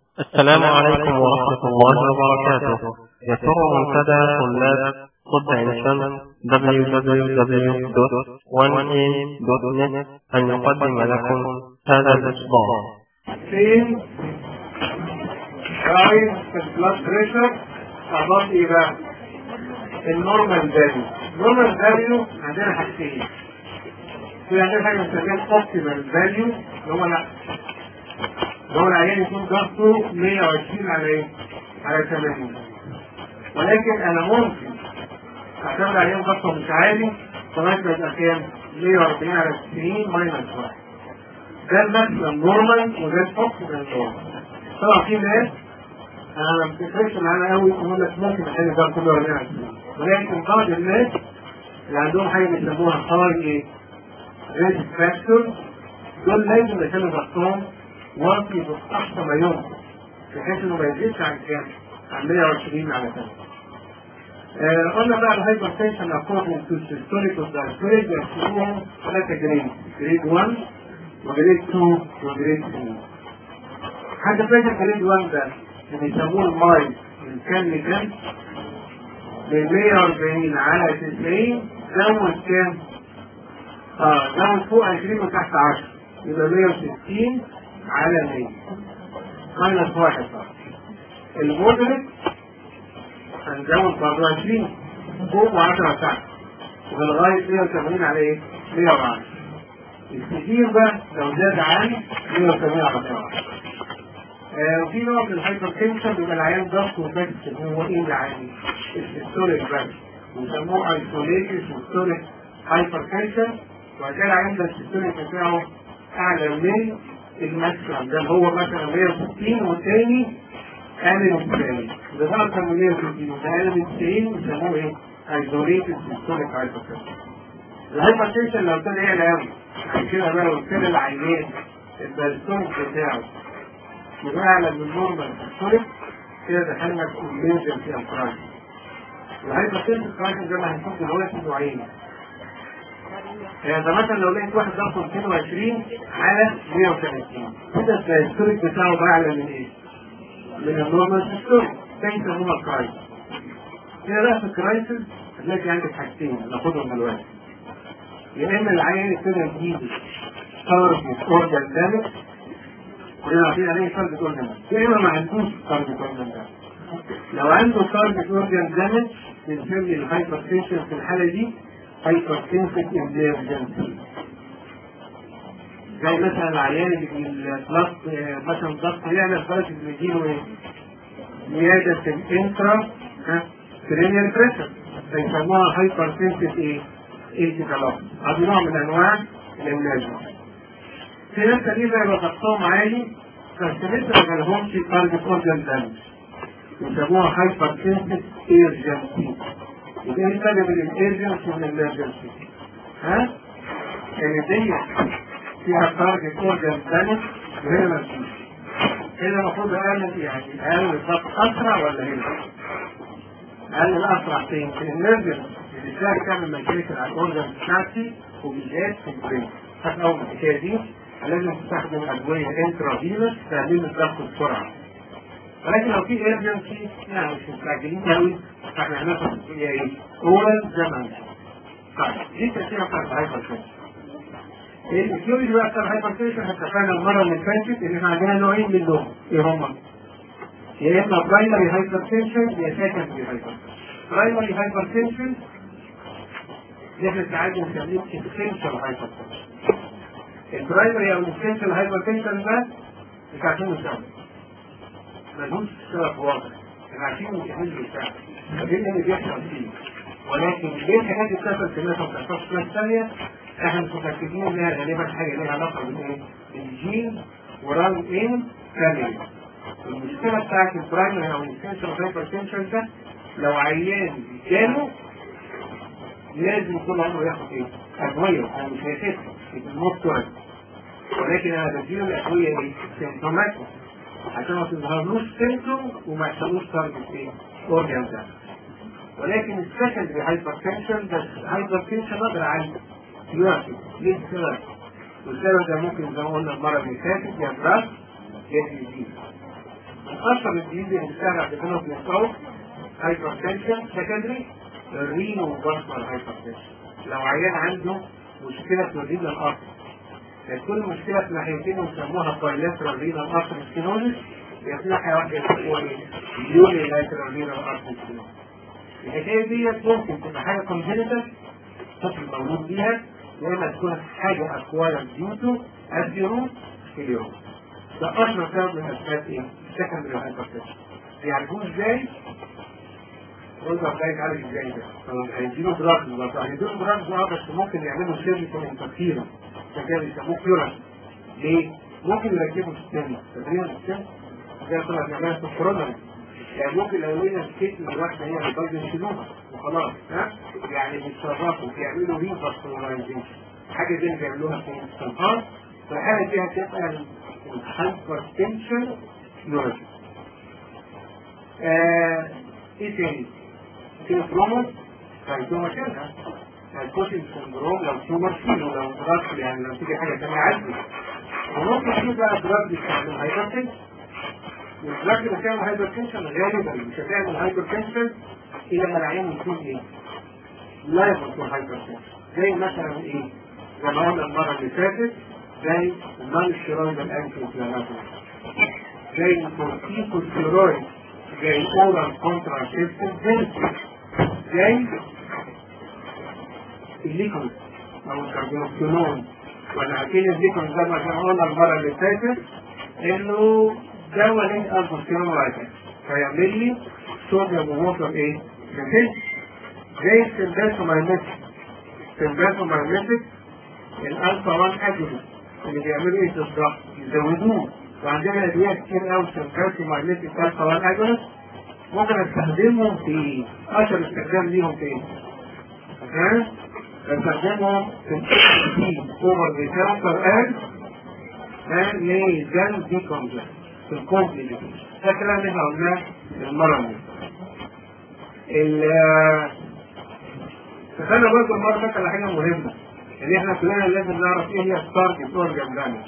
السلام عليكم ورحمة الله وبركاته يسر منتدى طلاب طب عين شمس www.1am.net أن يقدم لكم هذا الإصدار فين رايز في البلاد بريشر أضاف إيه بقى؟ النورمال فاليو النورمال فاليو عندنا حاجتين في عندنا حاجة بنسميها الأوبتيمال فاليو اللي هو لا اللي هو العيان يكون ضغطه 120 على إيه؟ على 80 ولكن أنا ممكن أعتمد عليهم ضغطه مش عالي لغاية ما يبقى كام؟ 140 على 90 ماينس 1 ده الماكسيمم نورمال وده الاوبتيمال نورمال طبعا في ناس انا ما بتفرقش معانا قوي يقول لك ممكن اخلي ده كله 40 على 90 ولكن بعض الناس اللي عندهم حاجه بيسموها هاي ايه؟ ريسك فاكتور دول لازم يخلوا ضغطهم واطي باقصى ما يمكن بحيث انه ما يزيدش عن كام؟ عن 120 على 80 آه، قلنا بقى الهايبر تنشن اكوردنج تو سيستوليك والدايستوليك بيقسموهم ثلاثة جريد جريد 1 وجريد 2 وجريد 3 حاجة فاكر جريد 1 ده اللي يسموه المايل من كام لكام؟ من 140 على 90 زود كام؟ اه زود فوق 20 وتحت 10 يبقى 160 على 100 ماينس واحد طبعا المودريت هنزود برضه 20 فوق و10 تحت ولغايه 180 على ايه؟ 110 الكثير بقى لو زاد عن 180 على 110 آه وفي نوع من الهايبر تنشن بيبقى العيان ضغطه بس هو ايه العادي؟ السيستوليك بس بيسموه ايسوليتد سيستوليك هايبر تنشن وبعد كده العيان ده السيستوليك بتاعه اعلى من الماكسيمم ده اللي هو مثلا 160 والتاني اقل من 90 ده اكتر من 160 وده اقل من 90 بيسموه ايه؟ ايزوليتد سيستوليك هايبر تنشن الهايبر تنشن لو كان ايه العيان عشان كده بقى لو كان العيان البالستونيك بتاعه يبقى اعلى من النورمال سيستوليك كده دخلنا في الامرجنسي او كرايم الهايبر تنشن كرايم زي ما هنشوف دلوقتي نوعين يعني ده مثلا لو لقيت واحد ضغطه 220 على 130 كده السيستوليك بتاعه بقى اعلى من ايه؟ من النورمال سيستوليك ده يسموها كرايم كده بقى في الكرايسيس هتلاقي عندك حاجتين ناخدهم دلوقتي يا اما العيان ابتدى يجيب تارجت اورجان دامج كلنا عارفين يعني ايه تارجت اورجان دامج يا اما ما عندوش تارجت اورجان دامج لو عنده تارجت اورجان دامج بنسمي الهايبر تنشن في الحاله دي هايبر تنشن امرجنسي زي مثلا العيان اللي الضغط مثلا الضغط يعلى لدرجه ان يجيله ايه؟ زياده في الانترا كرينيال بريشر فيسموها هايبر تنشن ايه؟ انتقالات هذه نوع من انواع الاملاجة في ناس تقريبا يبقى ضغطهم عالي فالسمسة ما لهمش تارجت اورجان دامج يسموها هايبر تنسيف ايرجنسي يبقى ايه الفرق بين الايرجنسي والامرجنسي؟ ها؟ يعني دي فيها تارجت اورجان دامج وهنا ما فيش كده المفروض اقلل يعني اقلل الضغط اسرع ولا هنا؟ اقلل اسرع فين؟ في الامرجنسي ازاي تعمل مشاكل على الاورجن بتاعتي وبالذات في البرين حتى اول الحكايه دي لازم تستخدم ادويه انترافينوس تعمل الضغط بسرعه ولكن لو في ايرجنسي يعني مش مستعجلين قوي فاحنا هناخد ايه اورال زي ما طيب دي التأثير بتاعت الهايبر تنشن الثيوري بقى بتاع الهايبر تنشن اتفقنا المره اللي فاتت ان احنا عندنا نوعين من دول ايه هما؟ يا اما برايمري هايبر تنشن يا سكندري هايبر تنشن برايمري هايبر تنشن اللي احنا ساعات بنسميه essential hypertension. البرايمري او الاسينشال هايبرتنشن ده مش عارفين نسميه. ملوش سبب واضح. احنا عارفين الجهاز بتاعه. فايه اللي بيحصل فيه؟ ولكن ليه الحاجات دي بتحصل في ناس وما بتحصلش في ناس ثانيه؟ احنا مش متاكدين انها غالبا حاجه ليها علاقه بالايه؟ بالجين وران ان فاميلي. المشكله بتاعت البرايمري او الاسينشال هايبرتنشن ده لو عيان جاله لازم كل عمره ياخد ايه؟ ادويه انا مش هيخف يبقى الموت تورك ولكن انا بديله الادويه ايه؟ سيمتوماتيك عشان ما تظهرلوش سيمتوم وما يحصلوش تارجت ايه؟ اورجان ده ولكن السكندري هايبر تنشن ده هايبر تنشن اقدر اعالجه دلوقتي ليه السبب؟ والسبب ده ممكن زي ما قلنا المره اللي فاتت يا دراج يا ديزيز اشهر الديزيز اللي بتساعد على ديفلوبمنت اوف هايبرتنشن سكندري الرينو باسمر هايبرتنشن لو عيان عنده مشكله في الرينال الارض كل مشكله في ناحيتين ويسموها بايلاترال رينال ارثر سكينوزيس هي في ناحيه واحده يسموها ايه؟ يوني لاترال رينال ارثر سكينوزيس الحكايه ديت ممكن تبقى حاجه كونجنتال طفل مولود بيها يا اما تكون حاجه اكواير ديوتو اديرو اليوم ده اشهر سبب من اسباب ايه؟ سكندري هايبرتنشن يعرفوه ازاي؟ قلنا ازاي يتعالج ازاي ده؟ هيديله دراجز بس هيديله دراجز اه بس ممكن يعملوا سيرجيكال انترفيرنس عشان كده بيسموه كيورا ليه؟ ممكن يركبوا ستيم تدريب الستيم زي كنا بنعملها في الكورونا يعني ممكن لو لقينا الكيس الواحده هي اللي برضه يشيلوها وخلاص ها يعني بيتصرفوا بيعملوا ريفرسولايزيشن حاجه زي اللي بيعملوها في الصنفار فالحاله دي هتبقى الهايبرتنشن نيورولوجي آه ايه تاني؟ كده بروموس سايتوما كده الكوشن سندروم لو تيومر فيه لو دراج يعني لو تيجي حاجه ثانيه عادي وممكن في بقى دراج بيستعمل هايبرتنشن والدراج اللي بيستعمل هايبرتنشن غالبا مش هتعمل هايبرتنشن الا لما العيان يكون ايه؟ لا يكون هايبرتنشن زي مثلا ايه؟ زي ما قلنا المره اللي فاتت زي النون ستيرويدال انتي انفلاماتوري زي الكورتيكوستيرويد زي اورال كونتراسيبتيف زي الليكون او الكربونوكسينون وانا عارفين الليكون زي ما كنا قلنا المره اللي فاتت انه دواء ليه الفوسفيرون واحد فيعمل لي صوديوم ووتر ايه؟ سنتيز زي السنباسومايمتك السنباسومايمتك الالفا 1 اجونست اللي بيعملوا ايه تصدق يزودوه وعندنا ادويه كتير قوي سنباسومايمتك الفا 1 اجونست ممكن استخدمهم في اشهر استخدام ليهم في ايه؟ ها؟ استخدمهم في اوفر ذا كاونتر اد لجان دي كونجر في الكومبليكيشن ده الكلام اللي احنا قلناه المره اللي فانا برضه المره اللي فاتت على حاجه مهمه ان احنا كلنا لازم نعرف ايه هي التارجت اورجان دامج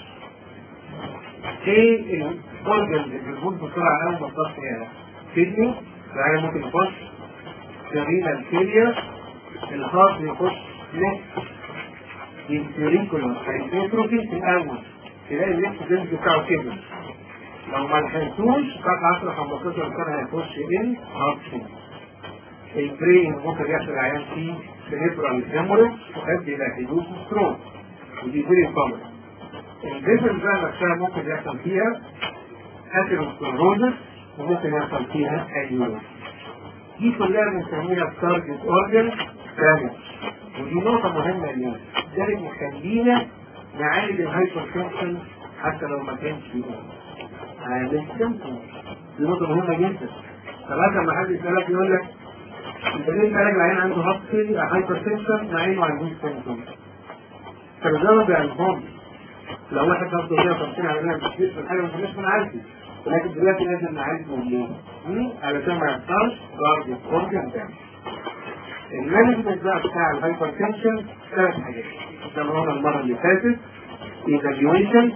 ايه الاورجان اللي بتموت بسرعه قوي بالظبط ايه كدني يعني ممكن يخش سرينا الفيلير الخاص يخش نفس الفيريكولم هيتروفي في الاول تلاقي النفس الجنس بتاعه كده لو ما لحقتوش بعد 10 15 سنه هيخش ان هابشن البرين ممكن يحصل عيان فيه سيريبرال هيموريج تؤدي الى حدوث ستروك ودي فيري كومن الجسم بقى نفسها ممكن يحصل فيها اثيروسكلروزس وممكن يحصل فيها انيوريزم دي كلها بنسميها التارجت اورجن دامج ودي نقطة مهمة ليه؟ ده اللي بيخلينا نعالج الهايبرتنشن حتى لو ما كانش فيه عالج سيمتوم دي نقطة مهمة جدا فبعد لما حد يسألك يقول لك انت ليه تعالج العين عنده هابسي هايبرتنشن مع انه ما عندوش سيمتوم فالجواب بيعرفهم لو واحد ضغطه 150 على 100 كتير في الحاجة مش بنعالجه ولكن دلوقتي لازم نعالجه ليه؟ علشان ما يحصلش ضرب اورجن دامج المانجمنت بقى بتاع الهايبرتنشن ثلاث حاجات زي ما قلنا المره اللي فاتت ايفالويشن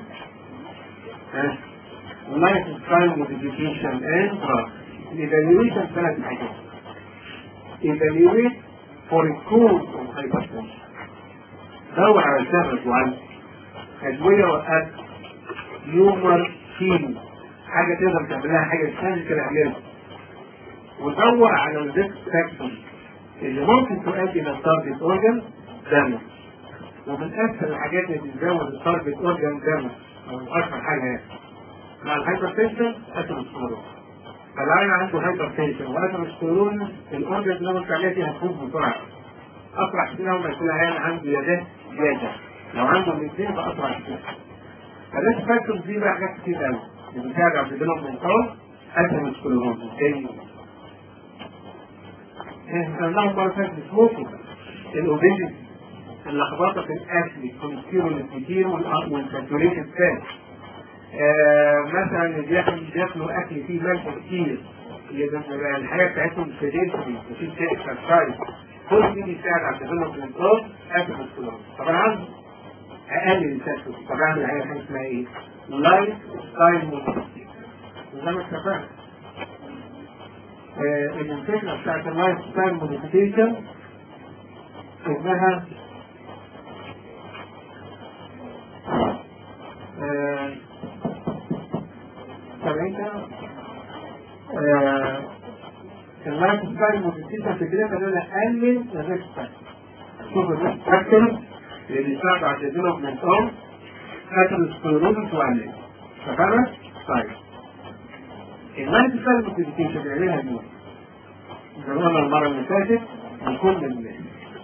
لايف ستايل موديفيكيشن اند دراج الايفالويشن ثلاث حاجات ايفالويت فور كوز اوف هايبرتنشن دور على سبب وعن ادويه واكل يومر فيل حاجه تقدر تعملها حاجه فيزيكال اعملها ودور على الريسك فاكتورز اللي ممكن تؤدي الى التارجت اورجن دامج ومن اسهل الحاجات اللي بتزود التارجت اورجن دامج او اشهر حاجه يعني مع الهايبرتنشن اثيروسكلروز فالعين عنده هايبرتنشن واثيروسكلروز الاورجن اللي انا قلت عليها دي هتفوز بسرعه اسرع كتير لما يكون العين عنده يدات زياده لو عنده الاثنين يبقى اسرع كتير فالريسك فاكتورز دي بقى حاجات كتير قوي اللي بتساعد على الديفلوبمنت اوف اثيروسكلروز زي لهم مرة فاتت سموكينج الأوبيزيتي اللخبطة في الأكل الكوليسترول الكتير والساتوريتد فات مثلا اللي بياكل بياكلوا أكل فيه ملح كتير يبقى الحياة بتاعتهم سيدنتري وفي اكسرسايز كل دي بيساعد على الديفلوبمنت اوف اثيروسكلروز طب انا عايز اقلل التسوس طب اعمل حاجه اسمها ايه؟ لايف ستايل موديفيكيشن وزي ما اتفقنا آه، ان الفكره بتاعت اللايف ستايل موديفيكيشن انها آه، سامعين كده؟ آه، اللايف ستايل موديفيكيشن فكرتها ان انا اقلل الريسك فاكتور شوف الريسك فاكتور اللي يساعد على الديفلوبمنت اوف اثيروسكليروزس وعليه اتفقنا؟ طيب اللايف ستايل موديفيكيشن بيعملها مين؟ زي ما قلنا المره اللي فاتت لكل الناس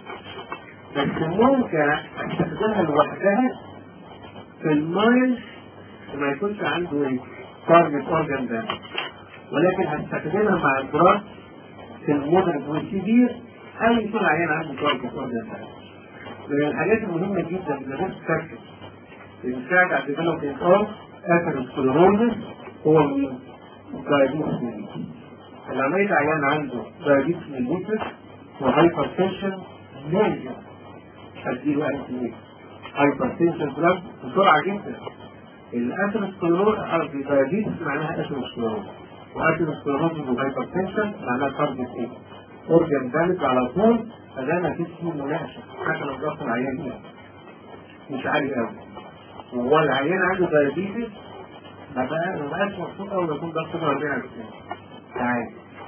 بس ممكن استخدمها لوحدها في المايل ما يكونش عنده ايه؟ تارجت اورجان ده ولكن هستخدمها مع الدراج في المودرن والكبير او يكون عيان عنده تارجت اورجان ده من الحاجات المهمه جدا اللي الناس تفكر بيساعد على الديفلوبمنت اوف اثيروسكليروزس هو مين؟ الدايابيتس لما عملية عيان عنده دايابيتس ميليتس وهايبر تنشن ميجر هديله انتي هايبر تنشن بلاد بسرعة جدا الاثيروسكليروز قصدي دايابيتس معناها اثيروسكليروز واثيروسكليروز وهايبر تنشن معناها تارجت ايه؟ اورجان دامج على طول فده ما فيش فيه مناقشه حتى لو ضغط العيان ايه مش عالي قوي وهو العيان عنده دايابيتس ما بقى ما بقاش مبسوط قوي لما يكون ضغطه 40 تعالى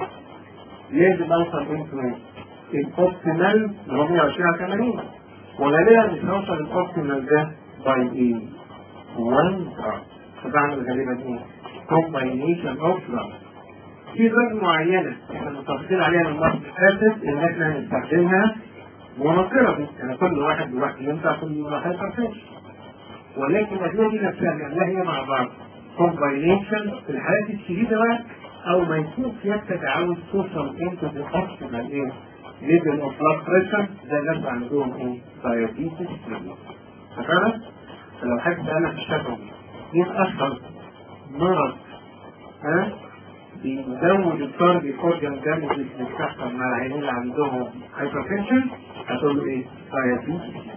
لازم اوصل انتو الاوبتيمال اللي هو 120 على 80 وغالبا مش هوصل الاوبتيمال ده باي ايه؟ 1 دراج فبعمل غالبا ايه؟ كومباينيشن اوف دراج في دراج معينه احنا متفقين عليها من المره اللي فاتت ان احنا هنستخدمها مونوثيرابي يعني كل واحد لوحده ينفع كل واحد فرفش ولكن الادويه دي نفسها نعملها هي مع بعض كومباينيشن في الحالات الشديده بقى او ما يكون سيادتك عاوز توصل انت بالاوبتيمال ايه؟ ليفل اوف بلاد بريشر زي الناس عندهم ايه؟ دايابيتس فاهم؟ فلو حد سألنا في الشفوي مين اشهر مرض ها؟ بيزود التارجت اورجان دامج اللي بتحصل مع العيانين اللي عندهم هايبرتنشن هتقول له ايه؟ دايابيتس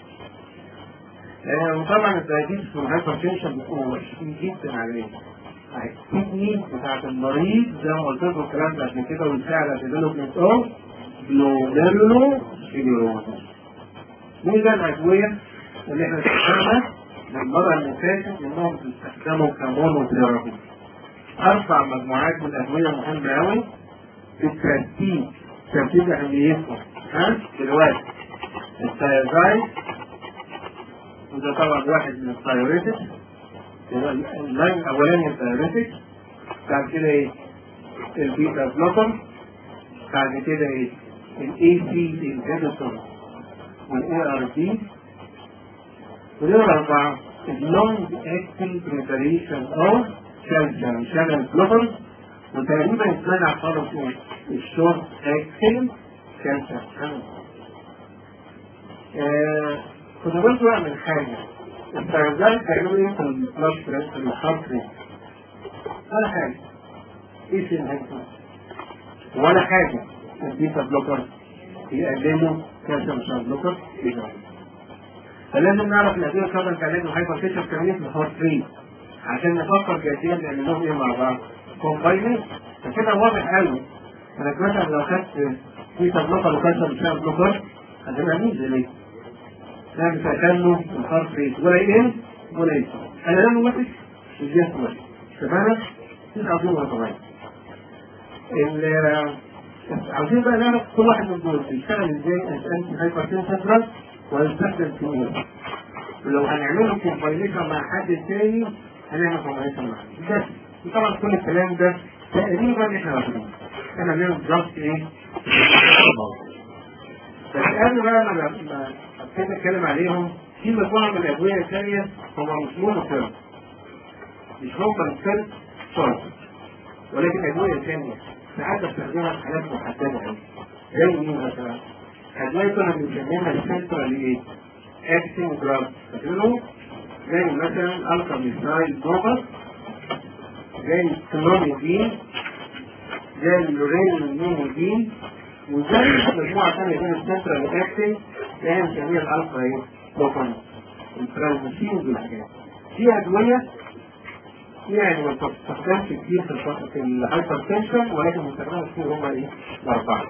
آه وطبعا الدايابيتس والهايبرتنشن بيكونوا وحشين جدا عليه الكدني بتاعت المريض زي ما قلت لكم الكلام ده قبل كده ويساعد على ديفلوبمنت اوف جلوميرولو سيليروزس دي ده الادويه اللي احنا استخدمناها من المره اللي فاتت انهم بيستخدموا كمونوثيرابي اربع مجموعات من الادويه مهمه قوي في الترتيب ترتيب اهميتهم ها دلوقتي الثيازايد وده طبعا واحد من الثايوريتكس اللاين الاولاني الدايريتك بعد كده ايه البيتا بلوكر بعد كده ايه الاي سي انهبيتور والاي ار بي ودول اربعه اللونج اكتنج بريباريشن اوف كالسيوم شانل بلوكر وتقريبا اتمنع خالص ايه الشورت اكتنج كالسيوم شانل خدوا بالكم بقى من حاجه الترزال بيعملوا ايه في البلاد بريشر الهارت ريت ولا حاجه ايه في الهيكتور ولا حاجه البيتا بلوكر يقللوا كالسيوم شان بلوكر فلازم نعرف الادويه كمان تعمل هايبر تنشن كمان في الهارت ريت عشان نفكر جديا نعمل لهم ايه مع بعض كومباينيشن فكده واضح قوي انا مثلا لو خدت بيتا بلوكر وكالسيوم شان بلوكر هتبقى ميزه ليه؟ لا مش هخلوا الهارت ريت ولا يقل ولا يزيد انا لا موافق الجسم وحش تمام مش عاوزين ولا طبيعي عاوزين بقى نعرف كل واحد من دول بيشتغل ازاي انتي هايبر تنشن ويستخدم في ايه ولو هنعمله كومباينيشن مع حد تاني هنعمل كومباينيشن مع حد بس طبعا كل الكلام ده تقريبا احنا واخدينه احنا بنعمل جاست ايه بس قبل بقى انا ابتدي اتكلم عليهم في مجموعه من الادويه الثانيه هم مش مونوثيرابي مش هم السيل شورت ولكن ادويه ثانيه ساعات بستخدمها في حالات محدده قوي زي مين مثلا؟ ادويه كنا بنسميها السنترال ايه؟ اكتنج دراج فاكرينه؟ زي مثلا الفا ميثايل دوبر زي الكلونيدين زي اللورين نيمودين وزي مجموعه ثانيه من السنترال اكتنج اللي هي بنسميها الالفا ايه؟ دوبر الترانزيشنز والحاجات في ادويه يعني ما بتستخدمش كتير في الف- في الهايبر تنشن ولكن بيستخدموا كتير هما ايه؟ الاربعه.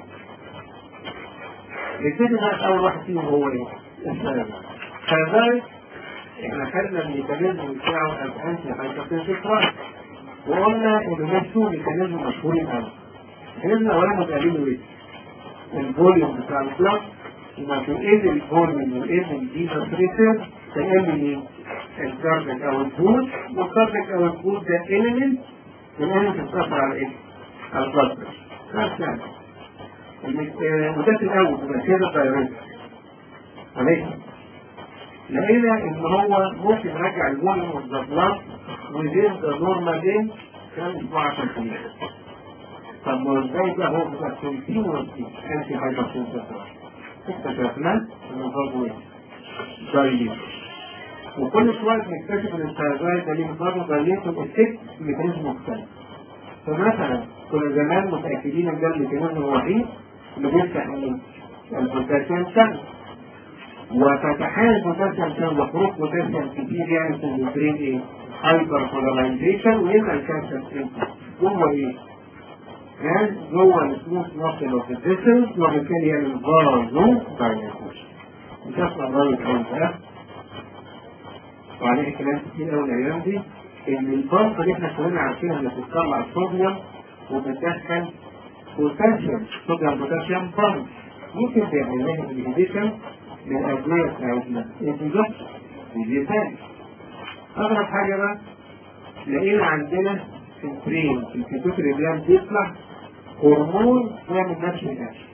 نبتدي بقى في اول واحد فيهم هو ايه؟ السلام. فذلك احنا خدنا الميكانيزم بتاعه الانتي هايبر تنشن وقلنا ان ده تو ميكانيزم مشهورين قوي. الميكانيزم الاولاني متقابلين ايه؟ الفوليوم بتاع البلاد لما تقل الفوليوم ويقل الفينوس ريسير تقل ايه؟ الكاربك او البوت والكاربك او البوت ده اليمنت والاليمنت بتأثر على ايه؟ على البلاد بس يعني المك- آه، وده في الاول بيبقى كده دايركت عليه لقينا ان هو ممكن يرجع الفوليوم والبلاد وزين ذا نورمال ايه؟ كان 14 طب ما ازاي بقى هو بيبقى كونتينوسلي انتي هايبرتنسيف اكتشفنا انه برضه ايه؟ دايليت وكل شويه بنكتشف ان الثيرويد ده ليه برضه دايليت افكت ميكانيزم مختلف فمثلا كنا زمان متاكدين ان ده الميكانيزم الوحيد اللي بيفتح ايه؟ البوتاسيوم شانل وفتحان البوتاسيوم شانل وخروج بوتاسيوم كتير يعني في البرين ايه؟ هايبر بولاريزيشن ويبقى الكانسر سيمبتوم جوه ايه؟ كان جوه السموث ماسل اوف الديسنس وبالتالي يعمل فازو دايليتيشن بتسمع الراجل الكلام ده وعليه كلام كتير قوي الايام دي ان البامب اللي احنا كلنا عارفينها اللي بتطلع الصوديوم وبتدخل بوتاسيوم صوديوم بوتاسيوم بامب ممكن تعمل لها انهبيشن للادويه بتاعتنا انتظام الجسام اغرب حاجه بقى لقينا عندنا في البرين في البيتوتري جلاند بيطلع هرمون يعمل نفس الاكشن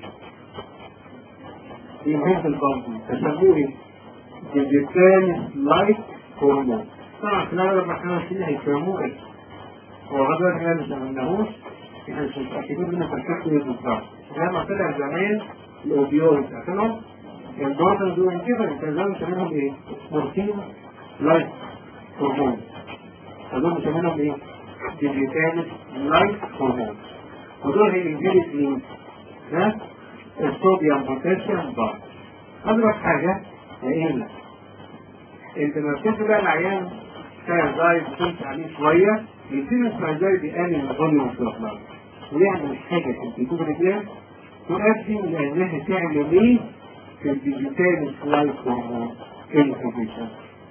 ينهز البامب تسموه ايه؟ ديجيتال لايت هرمون طبعا في الاغلب ما احنا فيه هيسموه ايه؟ هو غدا احنا مش عملناهوش احنا مش متاكدين منه تركيبته ايه بالظبط لما طلع زمان الاوبيويد عارفينهم؟ كان برضه دول كده كان زمان مسمينهم ايه؟ مورفين لايت هرمون فدول مسمينهم ايه؟ ديجيتال لايت هرمون ودول هي انجلت مين؟ ها؟ الصوديوم بوتاسيوم بار اضرب حاجه لقينا انت لما بتدي بقى العيان ستايل بتمشي عليه شويه يصير الستايل بيقلل الفوليوم في الافلاك ويعمل حاجه في الكتب الرجال تؤدي الى انها تعمل ايه في الديجيتال سلايد هرمون انهبيشن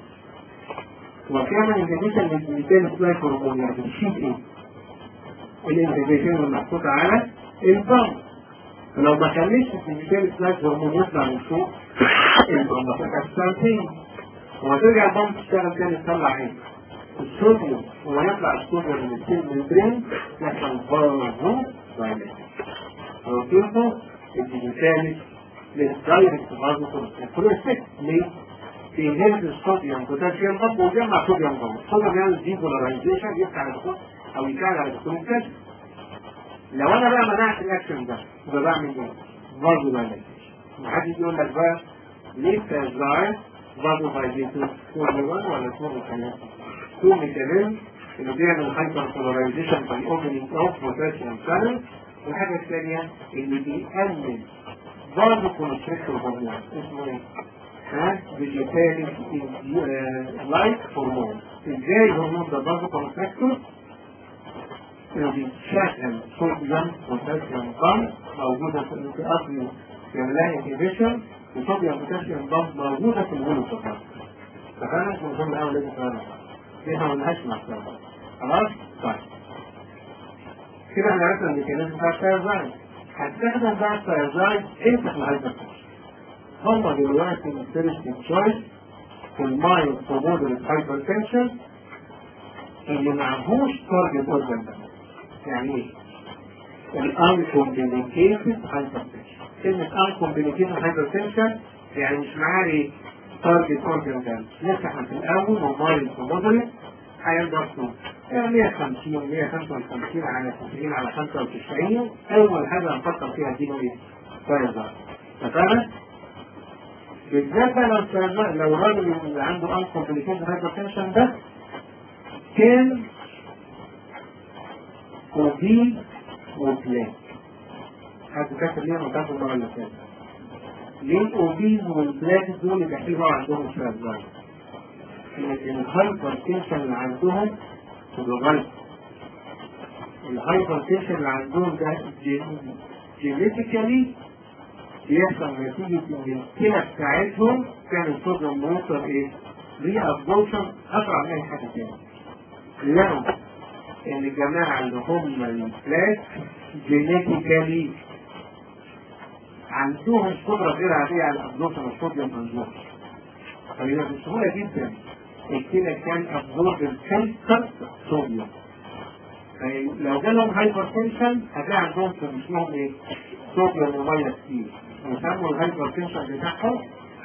وكان الانهبيشن للديجيتال سلايد هرمون يعني بتشيل ايه؟ الانهبيشن المحطوطه على البامب فلو ما خليش الديجيتال سلايد هرمون يطلع من فوق البامب هتبقى وهترجع البامب تشتغل تاني تطلع ايه؟ الصوديوم وما يطلع الصوديوم من السيل من البرين يحصل فازو دايليشن لو تشوفوا الديجيتال للدايركت فازو كل افكت ليه؟ بينهز الصوديوم بوتاسيوم ضب ويجمع صوديوم ضب الصوديوم يعمل ديبولاريزيشن يفتح على الدخول او يساعد على دخول الكشف لو انا بقى منعت الاكشن ده يبقى بعمل ايه؟ برضه دايليشن محدش يقول لك بقى ليه تزرع برضه فايدته فورم 1 ولا فورم 3 تو ميكانيزم انه بيعمل هايبر بولاريزيشن باي اوبننج اوف بوتاسيوم شانل والحاجه الثانيه اللي بيقلل برضه كونستريكتور هرمون اسمه ايه؟ ها فيجيتالي لايك هرمون ازاي الهرمون ده برضه كونستريكتور؟ انه بيشغل صوديوم بوتاسيوم بامب موجوده في الاصل يعمل لها انهبيشن وصوديوم بوتاسيوم بامب موجوده في الغلو فقط فكان اسمه مهم قوي لازم تعرف دي ما قلناش مع السبب خلاص؟ طيب كده احنا عرفنا الميكانيزم بتاع التيازايد هتستخدم بقى التيازايد انت في الهايبرتنشن هم دلوقتي الفيرست تشويس في المايل مودريت هايبرتنشن اللي معهوش تارجت اورجن ده يعني ايه؟ الانكومبليكيتد هايبرتنشن كلمة uncompleted hypertension يعني مش معاه ايه؟ تارجت اورجن ده لسه احنا في الاول ومايل مودريت هيضغطوا 150 155 على 90 على 95 اول حاجه هنفكر فيها دي ايه؟ فايزر تمام؟ بالذات بقى لو استخدمنا- لو الراجل اللي عنده uncompleted hypertension ده كان وبي وبلان حد فاكر ليه انا فاكر المره اللي فاتت ليه الاوبيز والبلاك دول اللي بيحبوا عندهم شويه الهايبر تنشن اللي عندهم خدوا بالكم الهايبر تنشن اللي عندهم ده جينيتيكالي بيحصل نتيجة إن الكلى بتاعتهم كان الصوديوم ووتر إيه؟ ري أبزوربشن أسرع من أي حاجة تاني. لقوا إن الجماعة اللي هم الفلاش جينيتيكالي عندهم قدرة غير عادية على أبزوربشن الصوديوم أنزوربشن. فهي بسهولة جدا الكلى كان أبزورب الكالسيوم صوديوم. لو جالهم هايبر تنشن هتلاقي عندهم في جسمهم ايه؟ صوديوم وميه كتير يسموا الهايبر تنشن بتاعهم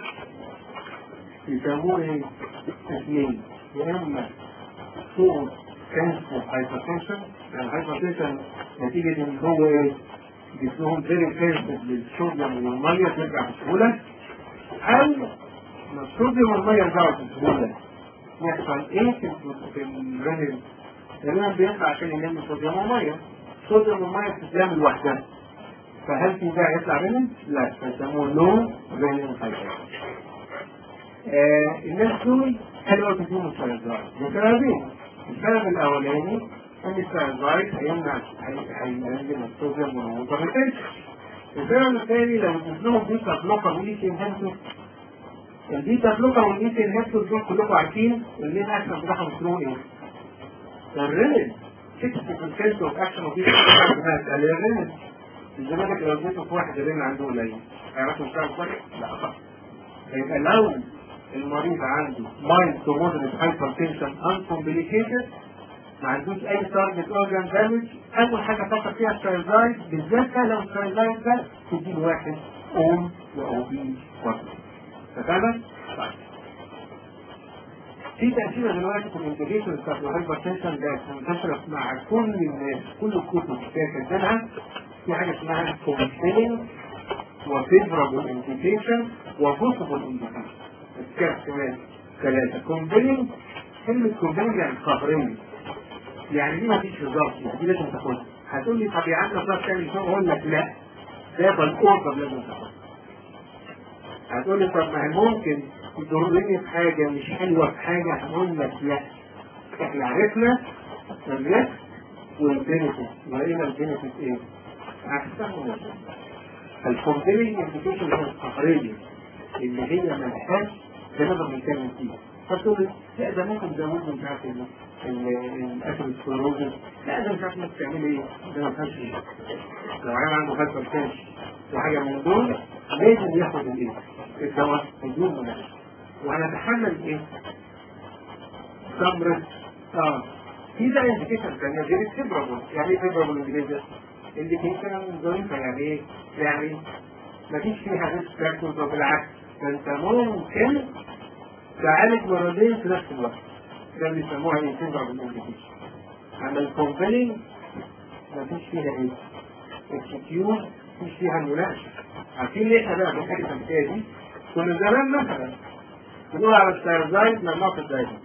يسموه ايه؟ اثنين يا اما صوت كانسر هايبر تنشن يعني الهايبر تنشن نتيجه ان هو ايه؟ جسمهم فيري كانسر للصوديوم والميه ترجع بسهوله او الصوديوم والميه يرجعوا بسهوله يحصل ايه في الرنين تمام بيطلع عشان يلم صوديوم وميه صوديوم وميه بتتلم لوحدها فهل في ده يطلع منهم؟ لا فيسموه لو رينين فايبر آه الناس دول حلوة تكون السيرزايد لسببين السبب الأولاني أن السيرزايد هيمنع هينزل الصوديوم والووتر ريتنشن السبب الثاني لو جسمهم بيتا بلوكر وليثي انهبتور البيتا بلوكر والليثي انهبتور دول كلكم عارفين اللين اكشن بتاعهم اسمه ايه؟ الرينين 60% اوف اكشن اوف الرينين الزمالك لو اديته في واحد الرينين عنده قليل هيعرفوا يشتغل كويس؟ لا طبعا يبقى لو المريض عنده مايند تو مودريت هايبر تنشن انكومبليكيتد ما عندوش اي تارجت اورجان دامج اول حاجه فكر فيها الستايلايت بالذات لو الستايلايت ده تدي واحد اوم واو بي وات فاهمة؟ طيب في تأثير دلوقتي في الانتجريشن بتاعت الهايبر تنشن ده منتشرة مع كل الناس كل الكتب كاتبينها في حاجة اسمها كومبيننج وفيفرابل انتجريشن وبوسبل انتجريشن الكاس كمان ثلاثة كومبيننج كلمة كومبيننج يعني قهرية يعني دي مفيش هزار يعني دي لازم تاخدها هتقول لي طب يا عم نصاب تاني شو اقول لك لا ده بالاوردر لازم تاخدها هتقول لي طب ما هي ممكن تضرني في حاجة مش حلوة في حاجة هقول لك لا احنا عرفنا الريسك والبينفيت ولقينا البينفيت ايه؟ احسن من الكومبيننج انديكيشن هي القهرية اللي هي ملهاش بنقدر نتكلم فيها فتقول لي لا ده ممكن تزود مش عارف الاسيدوسكلروزس لا ده مش عارف انك تعمل ايه ده ما فيهاش ايه لو عيل عنده هايبر تنشن وحاجه من دول لازم ياخد الايه؟ الدواء بدون مناقشه وهنتحمل ايه؟ سمرة اه في ده انديكيشن ثانيه غير الفيبرابل يعني ايه فيبرابل انجليزي؟ انديكيشن ظريفه يعني ايه؟ يعني مفيش فيها ريسك فاكتورز وبالعكس ده انت ممكن تعالج مرضين في نفس الوقت ده اللي بيسموها ايه فيبرابل انجليزي اما الكومبيننج مفيش فيها ايه؟ الكتيور مفيش فيها المناقشه عارفين ليه احنا بقى بنحكي التمثيليه دي؟ كنا زمان مثلا بنقول على الستايرزايد ممنوع في الدايجن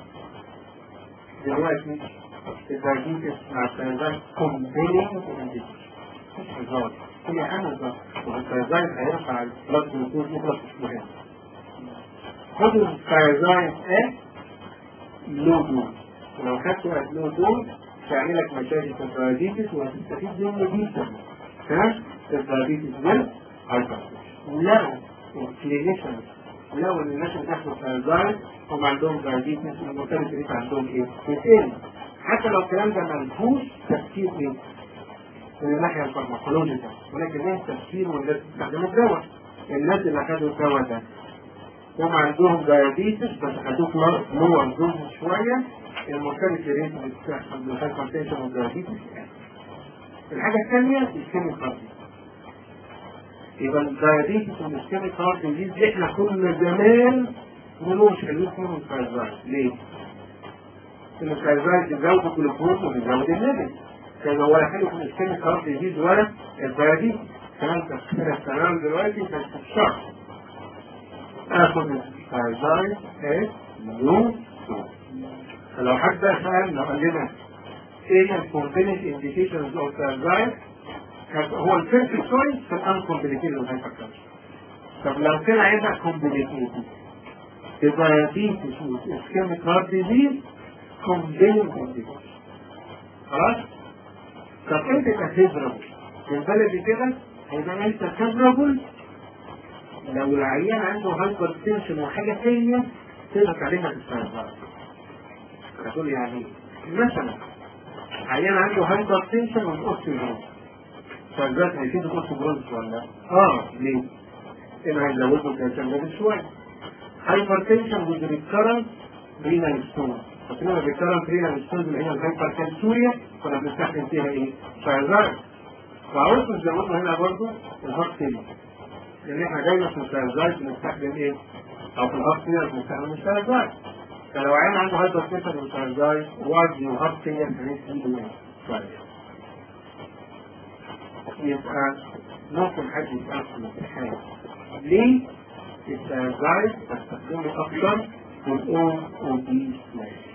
دلوقتي الدايجيتس مع الستايرزايد كومبيننج مش هزار هي اهم هزار والستايرزايد هيرفع البلاد جلوكوز مخلص مش مهم خدوا الستايرزايد ايه لو دول ولو خدتوا لو دول تعمل لك مشاكل في الدايجيتس وهتستفيد منه جدا تمام الدايجيتس والهايبر لو الكلينيشن لو الناس اللي بياخدوا ستايرزايد هم عندهم دايجيتس المرتبط ريت عندهم ايه؟ بتقل حتى لو الكلام ده ملهوش تفسير ايه؟ من الناحيه الفارماكولوجيكال ولكن ليه تفسير والناس بتستخدموا الدواء الناس اللي اخدوا الدواء ده هم عندهم دايابيتس بس خدوه لور دوز شويه المرتبط ريت اللي بتحصل بالهايبرتنشن والدايابيتس الحاجه الثانيه الكيمو كارديو يبقى الدايابيتس والسكيميك هارت ديزيز احنا كنا زمان ملوش حلول فيهم الكايزايد ليه؟ ان الكايزايد بيزود الجلوكوز وبيزود النبي كان ولا حلو في السكيميك هارت ديزيز ولا الدايابيتس كمان تفكير تمام دلوقتي بس في الشهر اخد الكايزايد ايه؟ مليون فلو حد سألنا قال لنا ايه الكومبينيت انديكيشنز اوف كايزايد هو الفيرست تشويس في الانكومبليكيتد هايبرتنشن طب لو كان عندك كومبليكيتد دايابيتس اسكيميك هارت ديزيز compelling condition خلاص؟ طب انت كفيفربل في البلد كده هيبقى انت فيفربل لو العيان عنده هايبر تنشن وحاجه ثانيه تقدر تعلمها في السيرفر هتقول يعني مثلا عيان عنده هايبر تنشن والاوستيوبروز فالذات هيفيد الاوستيوبروز ولا اه ليه؟ انه هيزود له التنشن ده شويه هايبر تنشن with recurrent renal stone فاكرين recurrent renal stone اللي هي الهايبر كالسوريا كنا بنستخدم فيها ايه؟ فايزايد وعاوز نزودها هنا برضه الهارت فيلر لان احنا دايما في الفايزايد بنستخدم ايه؟ او في الهارت فيلر بنستخدم الفايزايد فلو عين عنده هايبر تنشن والفايزايد وادي وهارت فيلر هنسيبه ايه؟ كويس يبقى ممكن حد يسأل في الامتحان ليه الفايزايد بستخدمه اكتر في الاو او دي سلاش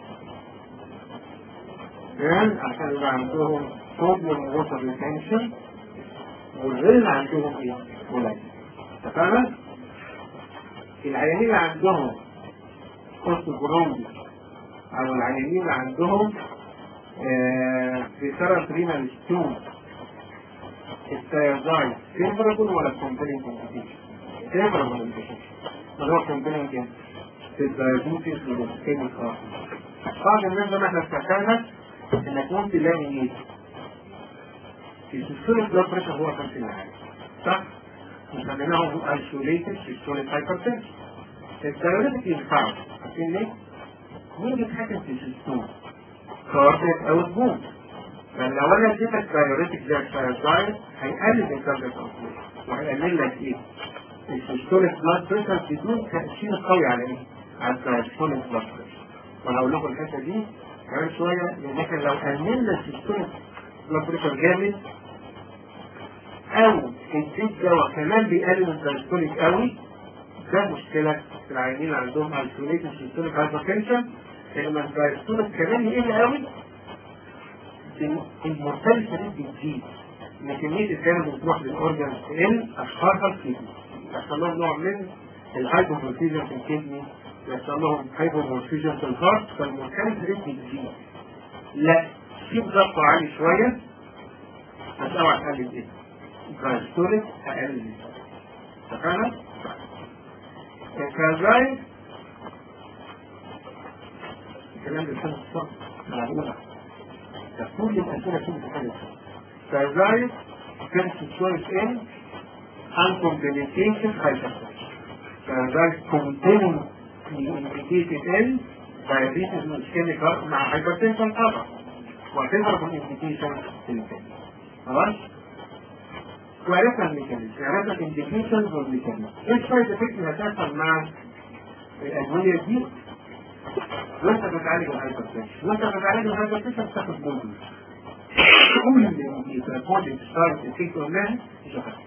كمان عشان يبقى عندهم صوديوم ووتر ريتنشن والغل عندهم ايه؟ قليل اتفقنا؟ العيانين اللي عندهم اوستوبروندي او العيانين اللي عندهم ريكارنت رينال ستون الثيازايد فيفربل ولا كومبيلنج كومبيتيشن؟ فيفربل كومبيتيشن اللي هو كومبيلنج في الدايابيتس والسكيميك بعض الناس زي ما احنا اتفقنا انك ممكن تلاقي ايه؟ السيستوليك بلاد بريشر هو 50 عالي صح؟ وسميناهم ايسوليتد سيستوليك هايبرتنشن الدايوريتك ينفعوا عارفين ليه؟ مين بيتحكم في السيستول؟ كارديك او البوم لان لو انا اديتك دايوريتك زي الثايرويد هيقلل الكارديك اوتبوت وهيقلل لك ايه؟ السيستوليك بلاد بريشر بدون تاثير قوي على ايه؟ على السيستوليك بلاد بريشر وانا هقول لكم الحته دي كمان شويه لان احنا لو قللنا السيستوليك بلاد بريشر جامد او الزيت دواء كمان بيقلل الدايستوليك قوي ده مشكلة في العيانين اللي عندهم ايسوليتد سيستوليك هايبرتنشن لما الدايستوليك كمان يقل قوي المورتاليتي ريت بتزيد ان كمية الدم اللي بتروح للاورجن تقل اشهرها الكدني يحصل لهم نوع من الهايبومورفيجن في الكدني يحصل لهم هايبومورفيجن في الهارت فالمورتاليتي ريت بتزيد لا في ضغط عالي شوية بس اوعى تقلل ايه؟ الدايستوليك اقل اتفقنا؟ كذلك الكلام ده كان الصف معقولة كل الأسئلة كل حاجة كذلك كانت choice in uncomplicated hypertension كذلك containing indicated in diabetes ischemic heart مع hypertension طبعا وهتظهر في الانdication الثاني خلاص وعرفنا الميكانيزم عرفنا الانديكيشنز والميكانيزم ايه السايد افكت اللي هتحصل مع الادويه دي وانت بتعالج الهايبرتنشن وانت بتعالج الهايبرتنشن بتاخد بوزن كل البروبلم ستارت افكت قلناها مش هتحصل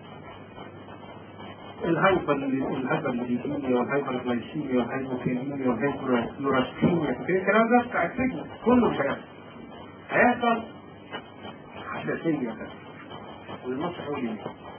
الهايبر الهايبر ليبيميا والهايبر جلايسيميا والهايبوكيميا والهايبر يوراستيميا كل الكلام ده بتاع السجن كله مش هيحصل هيحصل حساسيه بس والنص حولي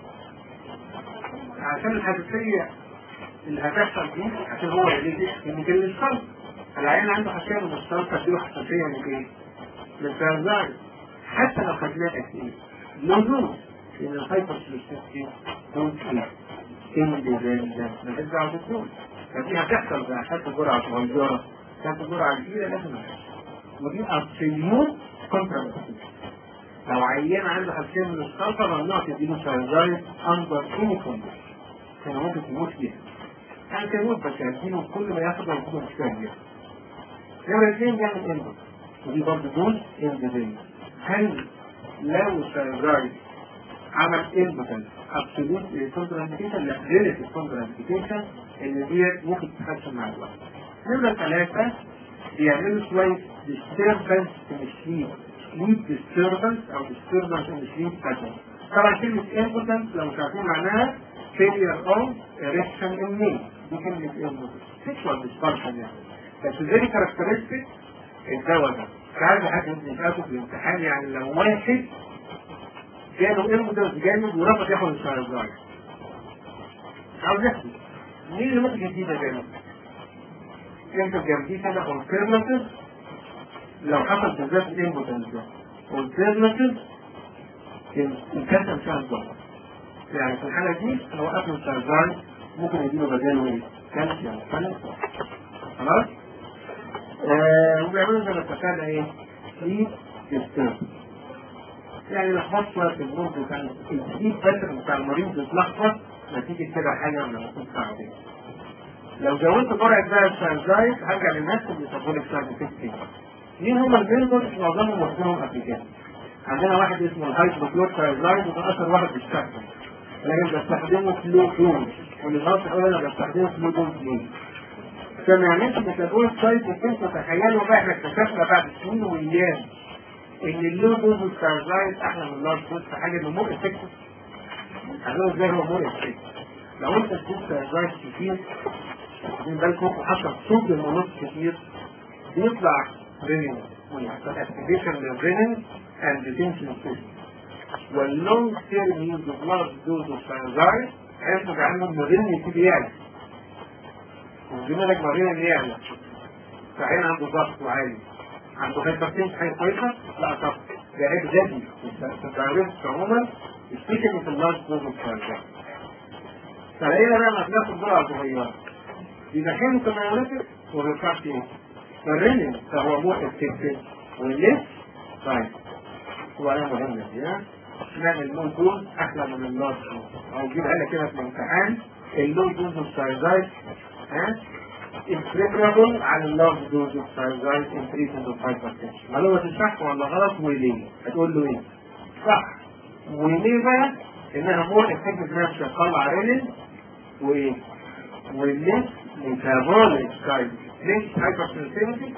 عشان الحساسية اللي هتحصل دي عشان هو يليك من كل الصلب العين عنده حساسية من الصلب تديله حساسية من ايه؟ من الفرزان حتى لو خدناه ايه؟ موجود ان الهايبر سلوستيك ممكن انديفيدنت ما ترجع بالدول فدي هتحصل بقى خدت جرعة صغيرة خدت جرعة كبيرة لازم ودي ابسوليوت كونترا لو عيان عنده حساسية من السلطة ممنوع تديله سايزايد اندر اني كونديشن كان ممكن تموت فيها يعني كان يموت بس هديله كل ما ياخد هيكون مش فاهم يعني نمرة اثنين يعمل انبر ودي برضه دول اندبين هل لو سايزايد عمل انبر ابسولوت كونتر انديكيشن لا ريليتيف كونتر انديكيشن ان دي ممكن تتحسن مع الوقت نمرة ثلاثة بيعملوا شوية disturbance في السليب sleep disturbance او disturbance in sleep pattern طبعا كلمة impotence لو مش عارفين معناها failure of erection in male دي كلمة impotence sexual dysfunction يعني بس very characteristic الدواء ده ساعات حد يسأله في الامتحان يعني لو واحد جاله impotence جامد ورفض ياخد السيرزايد عاوز يحصل مين اللي ممكن يديه ده جامد؟ انت جنبيه كده alternative لو حصل بالذات الامبوتنس ده والتيرنتيف الكالسيوم فيها الضغط يعني في الحالة دي لو قفل السرطان ممكن يديله بداله ايه؟ كالسيوم خلاص؟ آه وبيعملوا زي ما اتفقنا ايه؟ سليب ديسترب يعني لخبط شويه في النوم بتاع السليب باترن بتاع المريض بيتلخبط نتيجه كده حاجه من المفروض تعمل لو زودت جرعه بقى السانزايت هرجع للناس اللي بيسموه سايد افكت مين هم الميربرز معظمهم واخدينهم قبل كده عندنا واحد اسمه الهايدروكلوروثايزايد وده اشهر واحد بيستخدم لكن بستخدمه فلو دون والنظام الأول أنا بستخدمه فلو دون فلو عشان ما يعملش ميتابول سايت وكنت تخيلوا بقى احنا اكتشفنا بعد سنين وايام ان اللو دوز والستارزايد احلى من اللارج دوز في حاجه انه مور افكتيف هنقول ازاي هو مور افكتيف لو انت تجيب ستارزايد كتير واخدين بالكم وحصل صوت المونوت كتير بيطلع رينين ويحصل اكتيفيشن للرينين اند ديتنشن سيستم واللونج تيرم يوز اوف لارج دوز اوف ستارزايد هينتج عنه ان الرينين يبتدي يعلى وزي لك مريض اللي يعلى فعين عنده ضغط عالي عنده هايبرتنشن حاجه كويسه لا طب ده عيب ذاتي في الدايركت عموما يشتكي في اللارج دوز اوف ستارزايد فلقينا بقى ما بناخد جرعه صغيره يدخلوا كميوناتك وما ينفعش ايه فالرينين فهو مور افكتيف والليس طيب وأنا مهمة دي ها اشمعنى اللون دول أحلى من اللارج أو جيبها لك كده في الامتحان اللون دوز اوف سايزايد ها انفريبرابل على اللارج دوز اوف سايزايد ان تريتمنت اوف هايبرتنشن معلومة تشرح ولا غلط وليه؟ هتقول له ايه؟ صح وليه بقى؟ انها مور افكتيف انها بتطلع رينين وايه؟ والليس ميتابوليك سايد ليش هايبر سنسيتيفيتي؟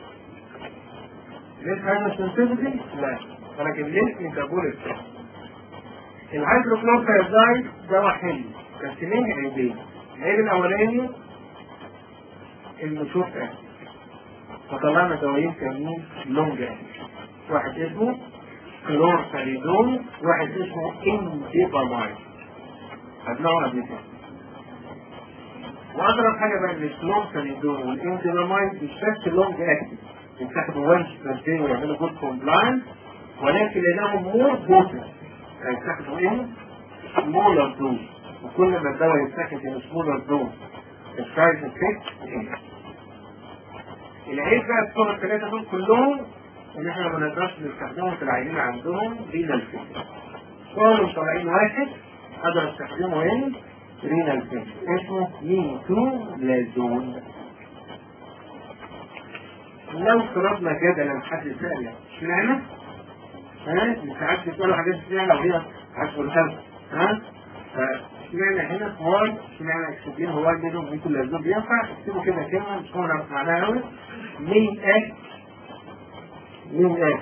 ليش هايبر سنسيتيفيتي؟ لا ولكن ليش ميتابوليك سايد الهيدروكلوروثايزايد دواء حلو بس ليه عيبين؟ العيب الاولاني انه شوف اكل فطلعنا دوايين تانيين لونج اكل واحد اسمه كلورفاليدون واحد اسمه انديبامايد خدناه قبل كده واضرب حاجه بقى الكلورفاليدون والانديبامايد مش بس لونج اكل بيتاخدوا وانش بير داي ويعملوا جود كومبلاينس ولكن لانهم مور بوتنت هيتاخدوا ايه؟ سمولر دوز وكل ما الدواء يتاخد ان سمولر دوز السايد افكت العيب بقى بتوع الثلاثه دول كلهم ان احنا ما نقدرش نستخدمهم في العينين عندهم رينال فيل كلهم طالعين واحد اقدر استخدمه ايه؟ رينال فيل اسمه ميتو لازون لو فرضنا جدلا حد سأل اشمعنى؟ ها؟ ساعات بيسألوا حاجات اشمعنى وهي عشر الخمسة ها؟ اشمعنى هنا هواي اشمعنى اكسبين هواي منهم ميتو لازون بينفع اكتبوا كده كلمة مش هنعرف معناها قوي مين اكت مين اكت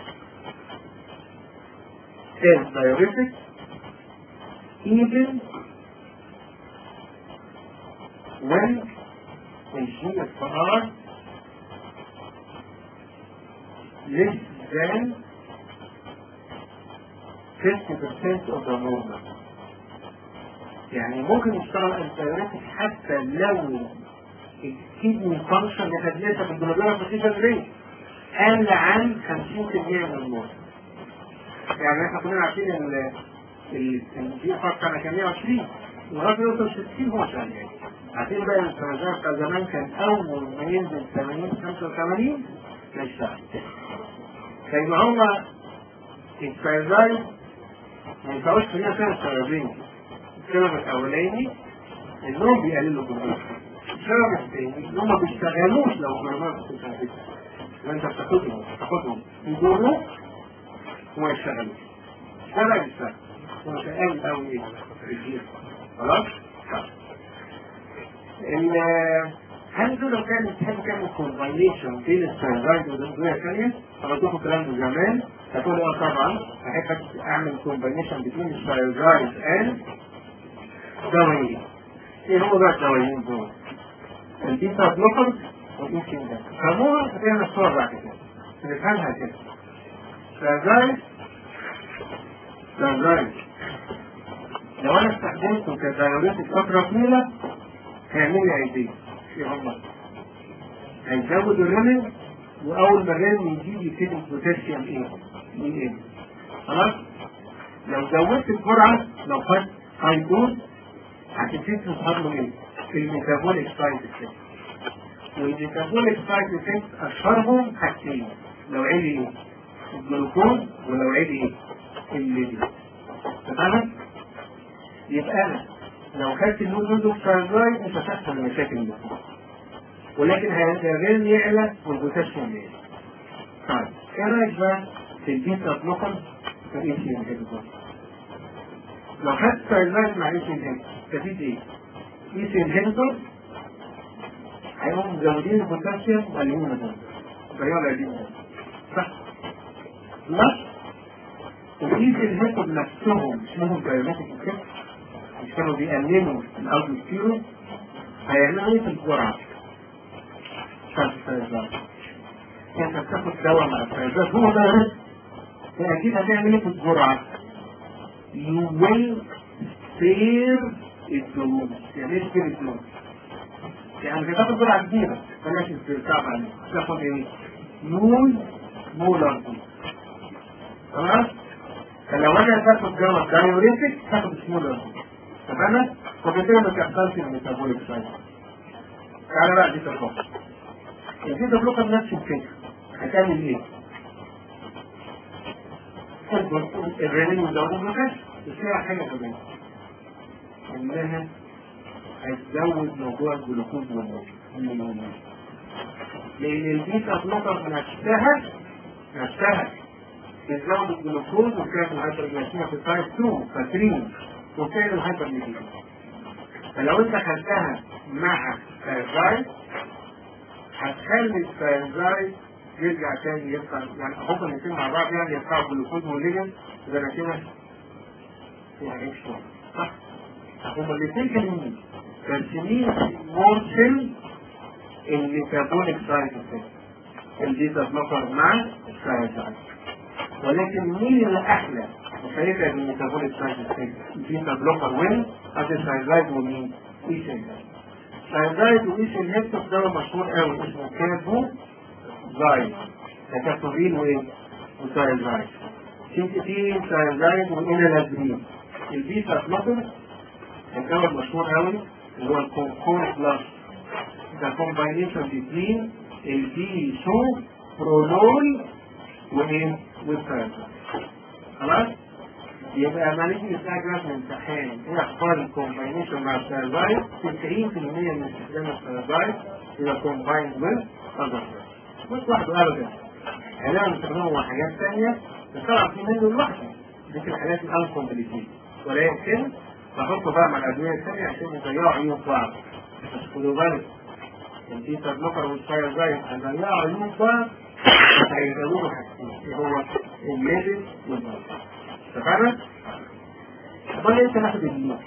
is diuretic even when the GFR less than 50% of the normal يعني ممكن يشتغل الدايوريتك حتى لو الكيدني فانكشن اللي خدناها في الجلوبيولا بوزيشن ريت قل عن 50% من الموت يعني احنا كلنا عارفين ان الدي اف كان كان 120 لغايه يوصل 60 هو شغال عارفين بقى السرطان بتاع زمان كان اول ما ينزل 80 85 ما يشتغل فيبقى هو السرطان ما ينفعوش فيها سنه السرطان السبب الاولاني انهم بيقللوا الجلوكوز السبب الثاني ان هم ما بيشتغلوش لو الجلوكوز بتتعبك وانت بتاخدهم بتاخدهم يضروا وما يشتغلوش ولا يشتغل هو شغال قوي ايه رجيم خلاص ال هل دول لو كان تحب تعمل كومباينيشن بين الستاندرد والادويه الثانيه؟ عملتوا الكلام ده زمان هتقول اه طبعا احب اعمل كومباينيشن بين الستاندرد اند دوايين ايه هو بقى الدوايين دول؟ البيتا بلوكر والانسين ده فهموها هتعمل الصور بعد كده نفهمها كده ستاندرد ستاندرد لو انا استخدمته كدايوريتك فترة طويلة هيعمل لي عيدين ايه هم؟ هيزود الريمن واول ما الرنين يجيب يبتدي البوتاسيوم ايه؟ ايه خلاص؟ لو زودت الجرعه لو خدت هاي دوز هتبتدي تظهر له ايه؟ الميتابوليك سايد افكت والميتابوليك سايد افكت اشهرهم حاجتين لو عالي الجلوكوز ولو عالي الليبيد تمام؟ يبقى انا لو خدت النودوكسازايد مش هتحصل المشاكل دي ولكن هيتغير يعلى والبوتاسيوم يعلى طيب ايه رايك بقى في البيتا بلوكر في الاي سي انهبيتور لو خدت سايزايد مع اي سي انهبيتور تفيد ايه؟ اي سي انهبيتور هيقوموا مزودين البوتاسيوم وقليلين المدام غيروا قليلين صح؟ بلس الاي سي انهبيتور نفسهم اسمهم بايوماتيك افكت مش كانوا بيقللوا الاوتوستيرون هيعملوا ايه في الجرعه؟ بتاعت السيزات انت بتاخد دواء مع السيزات هو ده رزق اكيد هتعمل ايه في الجرعه؟ You will spare الدهون يعني ايه spare الدهون؟ يعني مش هتاخد جرعه كبيره بلاش استرساع عليك تاخد ايه؟ نول مولر خلاص؟ فلو انا تاخد دواء دايوريتك تاخد سمولر تمام؟ وبالتالي ما تحصلش الميتابوليك سايد تعالى بقى دي تفاصيل الفيتا بلوكر نفس الفكرة هتعمل ايه؟ الرنين مزود البلوكاج بس فيها حاجة كمان انها هتزود موضوع الجلوكوز والنوم لان الفيتا بلوكر نفسها نفسها بتزود الجلوكوز وكانت الهايبرجلاسيميا في التايب 2 فاكرين وكان الهايبرجلاسيميا فلو انت خدتها مع سايزايد هتخلي السايزايد يرجع تاني يبقى يعني هما الاثنين مع بعض يعني يرفعوا جلوكوز وليجن يبقى انا كده يعني شويه صح؟ هما الاثنين كانوا بس مين مرسل الميتابوليك سايد افكت البيتا بلوكر مع السايزايد ولكن مين اللي احلى وشايفها الميتابوليك سايد افكت البيتا بلوكر وين ادي السايزايد ومين؟ ايشن سايزايد وايشن هيبتوك دواء مشهور قوي اسمه كاتبو زايد تكاتورين وايه؟ وسايزايد سينتيتين سايزايد وانالازرين البيتا بلوكر الدواء المشهور قوي اللي هو الكونكور بلس ده كومباينيشن بين البي سو برولول وايه؟ والسايزايد خلاص؟ يبقى ما نيجي نستعجل في الامتحان ايه اخبار الكومباينيشن مع السيرفايد 90% من استخدام السيرفايد يبقى كومبايند ويز اذر مش لوحده ابدا يعني بنستخدمه مع حاجات ثانيه بس طبعا في منه لوحده دي في الحالات الانكومبليتين ولكن بحطه بقى مع الادويه الثانيه عشان يضيعوا عيوب بعض بس خدوا بالك البيتا بلوكر والسيرفايد هيضيعوا عيوب بعض هيزودوا له حاجتين هو الليبل والبلد اتفقنا؟ امال انت ناخد الليل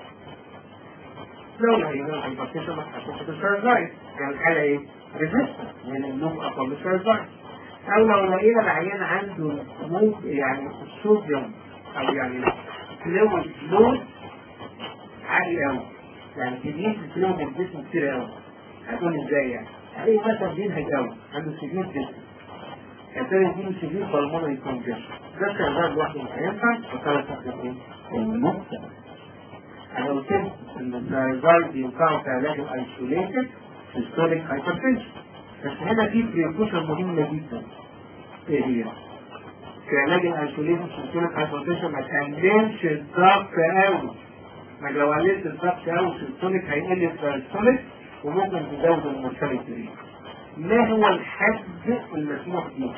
لو لقينا الهايبرتيشن ما تحطش في السيرفايد يعني الحاله ايه؟ ريزيستنس من اللوب اقوى من السيرفايد او لو لقينا العيان عنده موب يعني الصوديوم او يعني فلويد لود عالي قوي يعني كميه الفلويد في الجسم كتير قوي هتقول ازاي يعني؟ هلاقي مثلا بينهج قوي عنده سيفير جسم يبتدي يجيله سيفير بالمونري كونجيشن ده شغال لوحده مش هينفع وثلاث تحديدين النقطة أنا قلت لك إن الزايزايد بينفعوا في علاج الأيسوليتد هيستوليك هايبرتنشن بس هنا في بريكوشن مهمة جدا إيه هي؟ في علاج الأيسوليتد هيستوليك هايبرتنشن ما تقللش الضغط قوي ما لو قللت الضغط قوي في الستوليك هيقل الدايستوليك وممكن تزود المورتاليتي ريت ما هو الحد المسموح به؟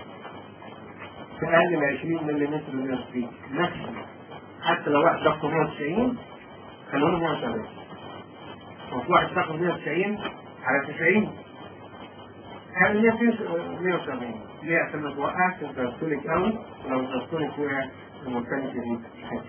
في اقل من 20 ملم من السبيد ماكسيموم حتى لو واحد ضغطه 190 خلوه 170 وفي واحد ضغطه 190 على 90 هل 170 ليه عشان ما توقعش الدايستوليك قوي ولو الدايستوليك وقع المورتاليتي ريت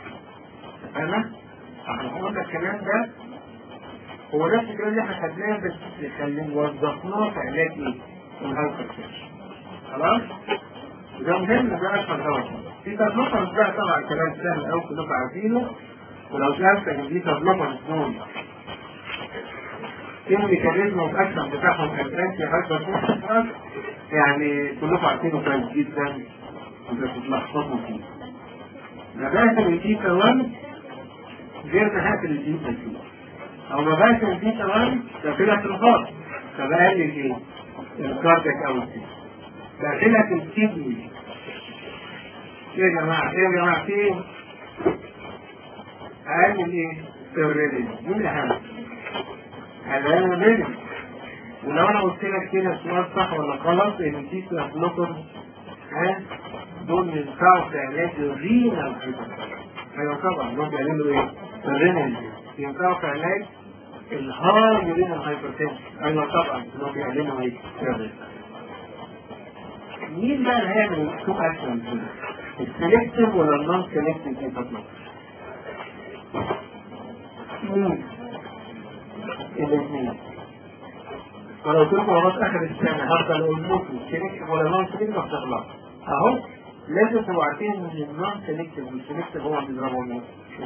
فاهمة؟ احنا هنقول لك الكلام ده هو نفس الكلام اللي احنا خدناه بس اللي وظفناه في علاج ايه؟ الهايبرتنشن خلاص؟ ده مهم ده اشهر دواء في تبلوكرز بقى طبعا كلام سهل قوي كلكم عارفينه ولو سالتك ان في تبلوكرز دول ايه الميكانيزم اوف اكشن بتاعهم الانتي هايبرتنشن يعني كلكم عارفينه كويس جدا وبتتلخبطوا فيه نبات البيتا 1 غير نهاية البيتا 2 او نبات البيتا 1 ده طلعت الغار فبقى لي ايه؟ الكارديك اوتي بقى الكدني ايه يا جماعة ايه يا جماعة في ايه؟ اقل من ايه؟ الريدنج مين الاهم؟ اقل الريدنج ولو انا قلت لك كده السؤال صح ولا غلط ان في بلوكر ها دول ينفعوا في علاج الرينال ايوه طبعا دول بيعملوا ايه؟ الرينال ينفعوا في علاج الهاي رينال هايبرتنشن ايوه طبعا دول بيعملوا ايه؟ مين بقى اللي هيعمل التو اكشن السلكتيف ولا النون سلكتيف دي تطلع؟ مين؟ الاثنين ولو قلت لكم لغايه اخر السنه هفضل اقول لكم سلكتيف ولا نون سلكتيف هتطلع اهو لازم تبقوا عارفين ان النون سلكتيف والسلكتيف هو اللي بيضربوا مين؟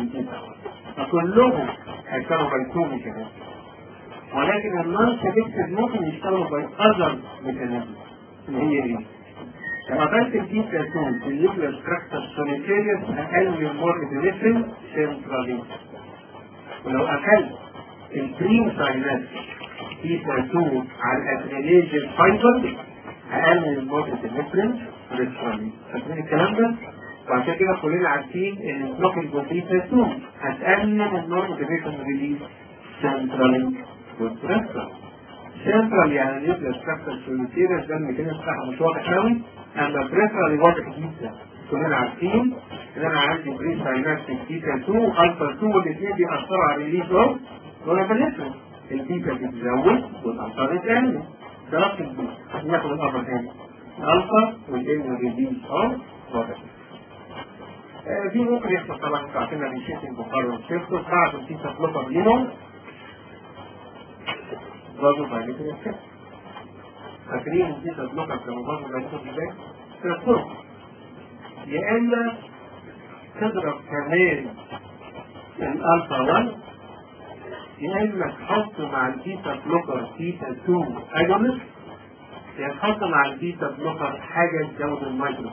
فكلهم هيشتغلوا بايتومي كمان ولكن النون سلكتيف ممكن يشتغلوا باي اذر ميكانيزم اللي هي ايه؟ لو عملت الجين تاتون في النيوكلير ستراكشر سوليتيريوس اقل من مور ابنفرين سنترالين ولو اكلت البريم ساينات في تاتون على الادرينيجن فايبر اقل من مور ابنفرين سنترالين فاكرين الكلام ده؟ وعشان كده كلنا عارفين ان البلوكينج في تاتون هتقلل النور ابنفرين ريليز سنترالين والبريسترال سنترال يعني النيوكلير ستراكشر سوليتيريوس ده الميكانيزم بتاعها مش واضح قوي اما بريفرال واضح جدا كلنا عارفين ان انا عندي بري ساينابتيك بيتا 2 الفا 2 والاثنين بيأثروا على الريليز اوف نورابينفرين البيتا بتزود والالفا بتقل ده نفس البيتا ناخد الامر تاني الالفا والان ريليز اوف نورابينفرين دي ممكن يحصل طبعا انتوا عارفين الريشيتنج بخار والسيفتوس بعد البيتا فلوبر لينوم برضه بعد كده فاكرين ان دي تطلقها لما برضه بنشوف ازاي تذكرهم يا اما تضرب كمان الالفا 1 يا اما تحط مع البيتا بلوكر بيتا 2 اجونست يا تحط مع البيتا بلوكر حاجه تزود المايكرو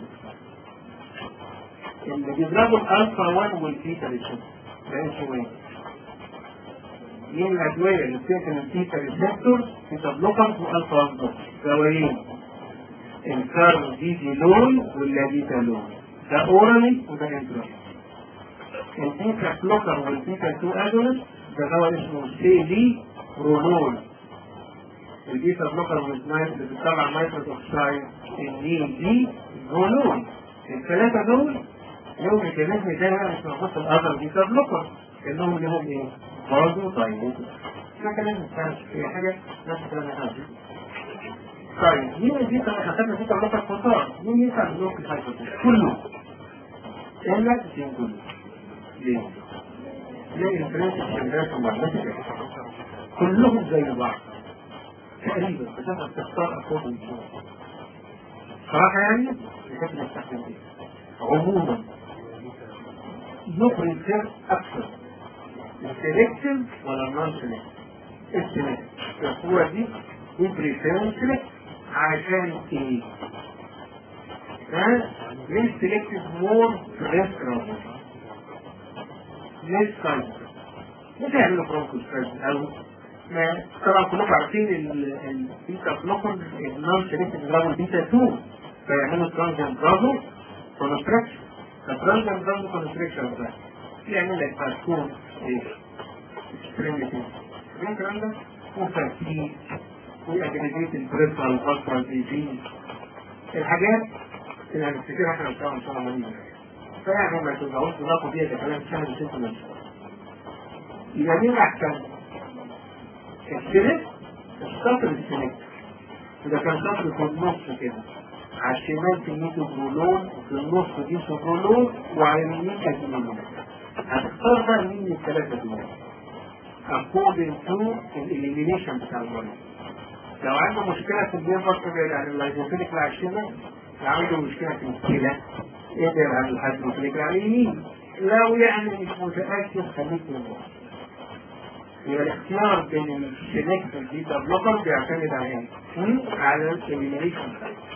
اللي بيضربوا الالفا 1 والبيتا ريسبتور ده اسمه ايه؟ مين الادويه اللي بتقتل البيتا ريسبتور بيتا بلوكر والفا 1 بلوكر دوايين انكار دي لون واللابيتا لون ده اورالي وده انترا البيتا بلوكر والبيتا 2 اجونست ده دواء اسمه سي دي رولون البيتا بلوكر اللي بتطلع مايكرو اوكسايد الني دي رولون الثلاثه دول لهم ميكانيزم ده مش موجود في الاذر بيتا بلوكر انهم لهم ايه؟ برضه طيب ده كلام مش في حاجه نفس الكلام طيب مين اللي احنا خدنا فيه بلوكر الفطار؟ مين ينفع بلوك الهايبر كله الا الدين كله ليه؟ تلاقي الفرنس الشمالات والمعلومات كلهم زي بعض تقريبا عشان تختار اخوهم صراحة يعني نحب نستخدم ايه؟ عموما نخرج الخير اكثر السلكشن ولا النون سلكشن السلكشن القوة دي وبريفيرنس سلكشن عشان ايه؟ ها؟ ليه سلكتيف مور ريسك ليه سايد؟ مش هيعملوا برونكوس او ما طبعا كلكم عارفين البيتا بلوكر النون سلكتيف بيضربوا البيتا 2 فيعملوا ترانزيان برازو كونستراكشن فالترانزيان برازو كونستراكشن ده يعمل لك باسكور ايه؟ اكستريميتي الكلام ده وفاتيك واجريجيت البريفرال فاسفرال ديزيز الحاجات اللي هنفتكرها احنا بتاع ان شاء الله منها فيعني ما تبقاوش تضافوا فيها كلام شهر ست من يبقى مين احسن؟ السلك السطر السلك إذا كان سطر في النص كده على الشمال كميته برولون وفي النص دي برولون وعلى اليمين كميته هتختار بقى مين من الثلاثة دول according to الإليمينيشن بتاع المريض لو عنده مشكلة في الليفر تبعد عن اللايزوفيليك على الشمال لو عنده مشكلة في الكلى ابعد عن الهيدروفيليك على اليمين لو يعني مش متأكد خليك من الوسط يبقى الاختيار بين السيلكت البيتا بلوكر بيعتمد على ايه؟ على الاليمينيشن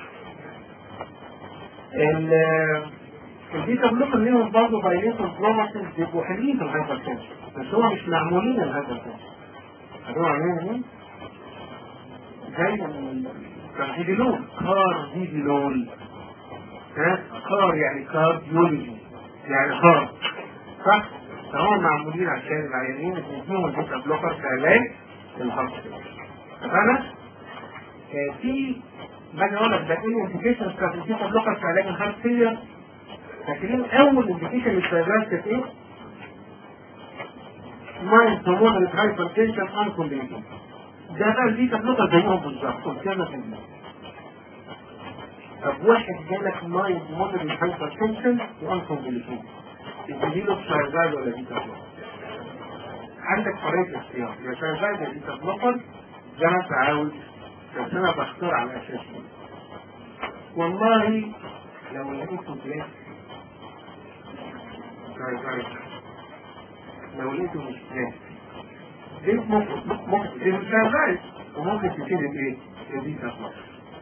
البيتا بلوكر ليهم برضه بايليتور بروماتين بيبقوا حلوين في الهايبر تنشن بس هم مش معمولين الهايبر تنشن هدول عاملين ايه؟ زي الكاربيديلول كارديديلول ها كار يعني كارديولوجي يعني كار صح؟ فهم معمولين عشان العيانين يديهم البيتا بلوكر كعلاج للهارت فانا في باجي اقول لك ده ايه الانديكيشن بتاعت البيتا بلوكر في علاج الهارت فيلير فاكرين اول انديكيشن للسيرفايز كانت ايه؟ مايند هرمون هايبر تنشن انكومبليتد ده بقى البيتا بلوكر زيهم بالظبط قدامك هنا طب واحد جالك مايند مودرن هايبر تنشن وانكومبليتد تديله سيرفايز ولا بيتا بلوكر عندك حريه اختيار يا سيرفايز يا بيتا بلوكر زي ما انت عاوز بس انا بختار على اساس والله لو لقيته بلاك سيرفايز لو لقيته مش بلاك دي ممكن ممكن دي مش سيرفايز وممكن تفيد الايه؟ البيتا بلوكر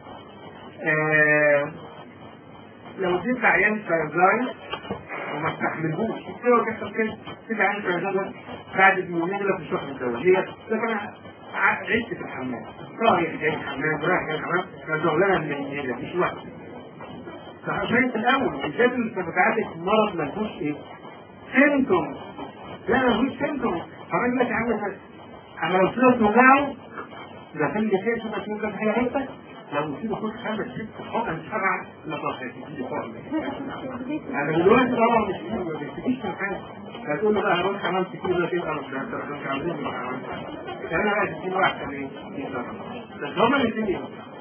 آه لو اديت عيان سيرفايز وما استحملهوش كده بيحصل كده كده عين سيرفايز بعد يومين يقول لك مش واخد الدواء ليه؟ لكن انا عشت في الحمام رايح جاي الحمام رايح جاي الحمام شغلانه من هنا مش وقت فعشان في الاول بالذات اللي بتعالج مرض ملهوش ايه؟ سيمتوم لا ملهوش سيمتوم فالراجل لك عامل انا لو قلت له تولعه ده في اللي خير شوف شوف كام حاجه حته لو قلت له خد خمس ست حقن سبعه لا تصحى تجيب حقن انا دلوقتي طبعا مش ما بيستفيدش من حاجه هتقول له بقى هروح عملت كده كده انا مش عاوزين انا بقى تديله واحد ايه بس هما الاثنين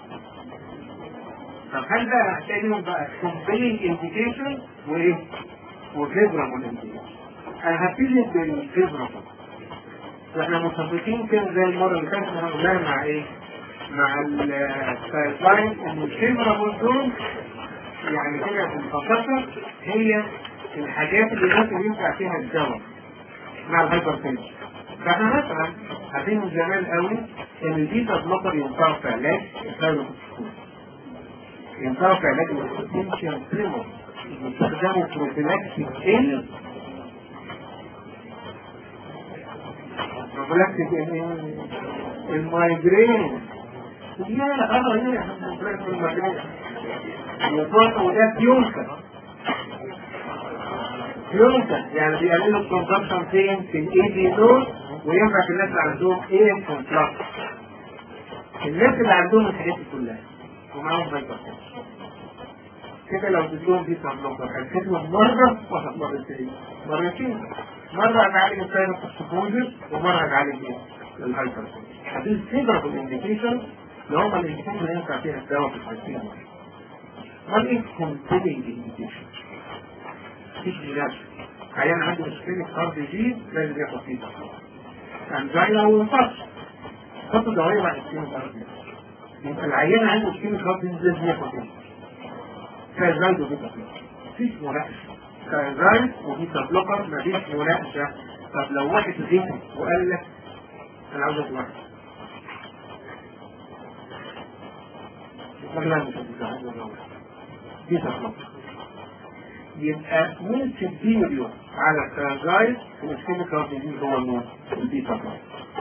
طب هل بقى هحتاج لهم بقى كومبينج انديكيشن وايه؟ وفيفرابل انديكيشن انا هبتدي بالفيفرابل واحنا متفقين كده زي المره اللي فاتت احنا قلناها مع ايه؟ مع السايد لاين ان الفيفرابل دول يعني كده في الخصائص هي الحاجات اللي ممكن ينفع فيها الدواء مع الهايبر تنشن فاحنا مثلا عارفين من زمان قوي ان البيتا بلوكر ينفع في علاج الثايروكسكوز ينفع في علاج البوتنشال تريمور باستخدامه بروفيلاكسيك ان بروفيلاكسيك ان المايجرين يا اه يا المايجرين يطلق وده بيونكا بيونكا يعني بيقللوا الكونسبشن فين في الاي دي دول وينفع في الناس اللي عندهم ايه كونتراكت الناس اللي عندهم الحاجات دي كلها ومعاهم هايبر كده لو اديتهم دي بلوكر هتفيدهم مره ولا مرتين مرتين مره هتعالج الثايروكسكوزس ومره هتعالج ايه؟ الهايبر هذه الفكره في الانديكيشن اللي هم الانديكيشن اللي ينفع فيها الدواء في الحالتين ما ايه كومبيلنج انديكيشن مفيش علاج عيان عنده مشكله ار بي جي لازم ياخد فيه انزاينا وانفرش حط دواء بعد السنين ار بي يبقى العيان عنده مشكله ار بي جي لازم ياخد فيه كازايد وبيتا بلوكر مفيش مناقشه كازايد وبيتا بلوكر مفيش مناقشه طب لو واحد غير وقال لك انا عاوز اطلع واحد بيتا بلوكر يبقى مين تديله على الكازايد ومشكلة الرافضين هو النور البيتا بلوكر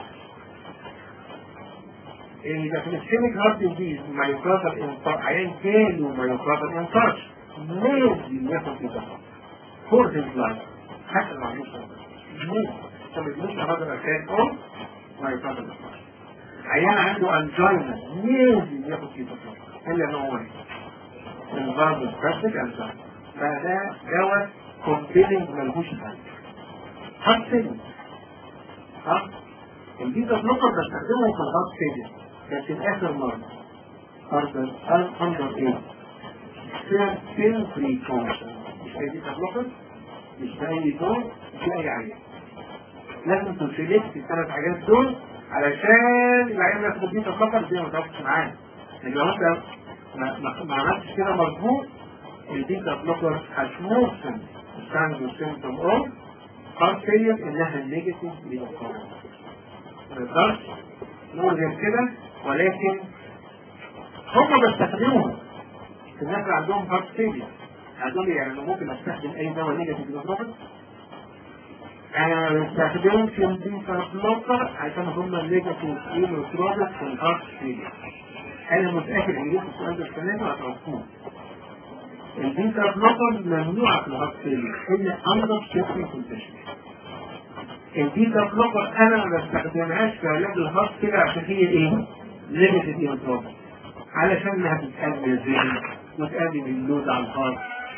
إذا في السيميك هارت ديزيز ما يقابل انفار عيان تاني وما يقابل انفارش لازم ياخد بيتا فور هيز لايف حتى لو عندوش لازم طب يدوش هذا الأساس أو ما يقابل انفارش عيان عنده انجينا لازم ياخد بيتا إلا إن هو الفاز البلاستيك انجينا فده دواء كومبيلنج ملهوش حل هارت فيلير ها البيتا بلوكر بستخدمه في الهارت فيلير لكن اخر مرة اندر اندر ايه سيل فري فانكشن مش اي بيتا بلوكر مش في اي دور مش في اي عيان لازم تسلكت الثلاث حاجات دول علشان العيان ياخد بيتا بلوكر دي ما تقفش معاه لان لو انت ما, ما, ما عملتش كده مظبوط البيتا بلوكر هتموسم الساينز والسيمتوم اوف هارت فيلير انها نيجاتيف للأقارب ما نقدرش نقول غير كده ولكن هم بيستخدموها الناس اللي عندهم هارت فيلير هتقول لي يعني ممكن استخدم اي دواء نيجاتيف بلوكر انا بستخدمهم في البيتا بلوكر عشان هم نيجاتيف ايلوتروبيك في الهارت فيلير انا متاكد ان جبت السؤال ده السنه دي هتعرفوه البيتا بلوكر ممنوعه في الهارت فيلير الا اندر سيفتي كونديشن البيتا بلوكر انا ما بستخدمهاش في علاج الهارت فيلير عشان هي ايه؟ نيجاتيف ايلوتروبيك علشان انها بتقلل الذهن وتقلل اللود على الهارت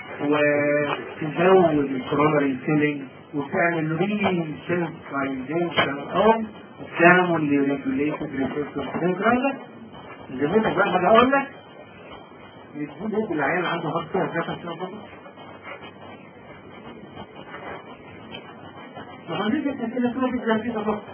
وتزود الكوروناري سيلينج وتعمل ري سنسايزيشن او تعمل ريجوليتد ريسبتور سنترال زميلك بقى ما اقول لك يكون هو العيال عنده هارت فيلر ذات الشيء فهنيجي الاسئله كلها في الجنسيه ده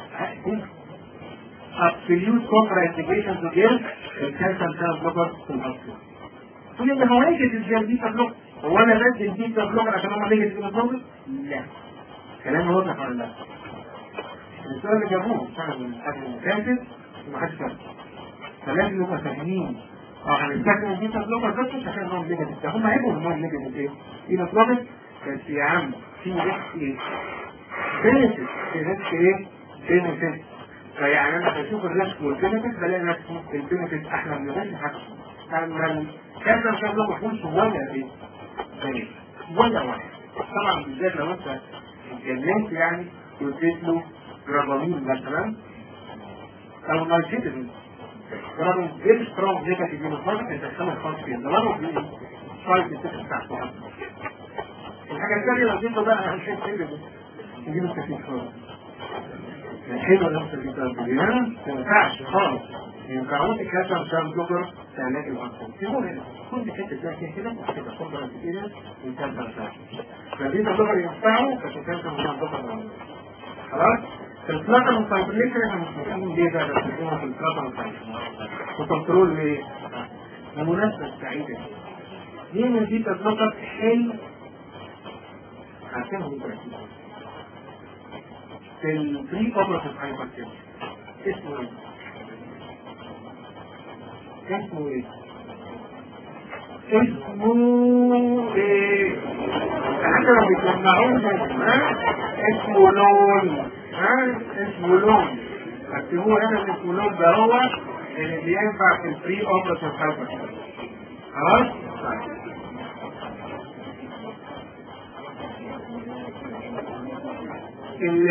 absolute contraindication to give الكالسيوم سيل بلوكر في الهارت تقول ان هو نيجاتيف الجيل بيتا بلوكر هو انا بدي البيتا بلوكر عشان هم نيجاتيف بلوكر؟ لا كلام واضح ولا لا؟ السؤال اللي جابوه سنة من الحاجة المكاتب ومحدش فاهم فلازم نبقى فاهمين اه هنستخدم البيتا بلوكر بس مش عشان هم نيجاتيف ده هم عيبوا ان هم نيجاتيف ايه؟ ايه بلوكر بس يا عم في ريسك ايه؟ بينفيت في ريسك ايه؟ بينفيت فيعني انا بشوف الريسك والبينفيت بلاقي نفسي البينفيت احلى من الريسك حتى لما كذا شاب لو مفهومش ولا ايه؟ بني. ولا واحد طبعا بالذات لو انت اتجننت يعني واديت له جرابامين مثلا او نايتيتين جرابامين فيري سترونج نيجاتيف من الخارج انت تدخلها خالص فيه ده برضه في فايت التكس بتاعته الحاجه الثانيه لو اديته بقى هنشوف كده تجيب التكليف خالص الحلوه نفس الكتاب ما ينفعش خالص ينفعون الكاتب عشان بلوكر في علاج الاطفال يقول هنا كل حته ده فيها كده كده خضره كده وكاتب عشان فدي بلوكر ينفعوا بس كاتب عشان بلوكر خلاص البلاتر والفايبريشن احنا مش مفهومين ليه بقى بنستخدمها في البلاتر والفايبريشن وكنترول ليه؟ المناسبة السعيدة مين من دي بلوكر حلو عشان هو في البري اوبراتيف هايبرتنشن اسمه ايه؟ اسمه ايه؟ اسمه ايه؟ حتى لو بيجمعوهم ها؟ اسمه لون ها؟ اسمه لون اكتبوه هنا ان اسمه لون ده هو اللي بينفع في البري اوبراتيف هايبرتنشن خلاص؟ طيب ال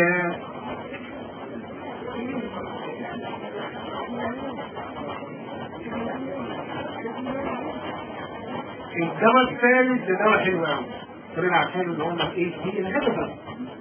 الدواء الثالث ده دواء حلو قوي كلنا عارفين ان هم الاي سي انهبيتور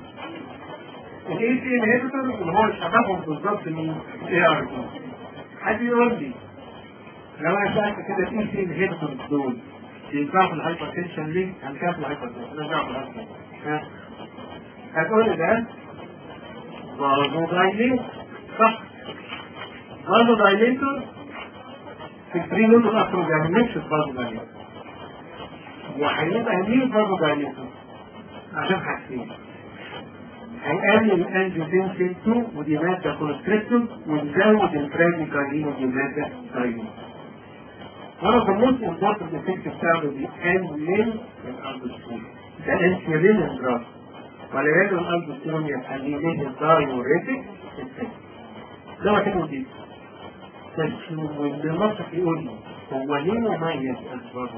الاي سي انهبيتور اللي هو شبههم بالظبط من الاي ار بي حد يقول لي لو انا سالت كده الاي سي انهبيتور دول ينفعوا في الهايبر تنشن ليه؟ هنكمل في الهايبر تنشن نرجع في الهايبر تنشن هتقول ده برضه دايليت صح برضه دايليتور في الفري نوت الاخر ما بيعملش برضه دايليتور وهيبقى ليه برضه دايليتور عشان حاجتين هيقلل الانجيوتنسين 2 ودي ماده كونستريكتور ونزود البراديكالين ودي ماده دايليتور One of the most important effects بتاعه بيقلل الالبسترول ده انسولين دراج ولذلك الالبسترول يخلي ليه الدايوريتك ده واحد ودي بس واللي نصح يقول لي هو ليه مميز اسباب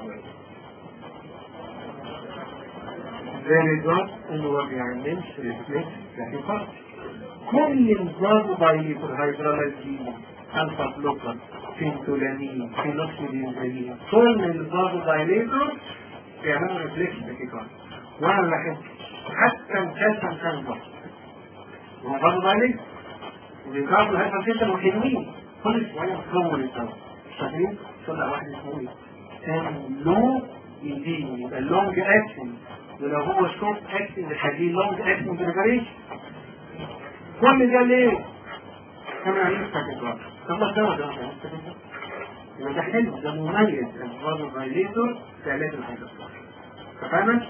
ذلك الوقت انه ما بيعملش ريفلكس تحقيقات كل الزاز بايليتر هيدرالازين الفا بلوكر فينتولانين فينوكسيدين كل الزاز بايليتر بيعملوا ريفلكس تحقيقات وانا لاحظت حتى الكالسيوم كان ضغط هو برضه بايليتر وبيقابلوا الهايبرتنشن وحلوين كل شويه نصور الدواء شايفين طلع واحد اسمه ايه؟ كان لو يدين يبقى اللونج اكشن ولو هو شورت اكشن نخليه لونج اكشن بريفريشن كل ده ليه؟ كما هنفتح الدواء طب ما الدواء ده يبقى ده حلو ده مميز الفازو فايليتور في علاج الهايبرتنشن فاهمة؟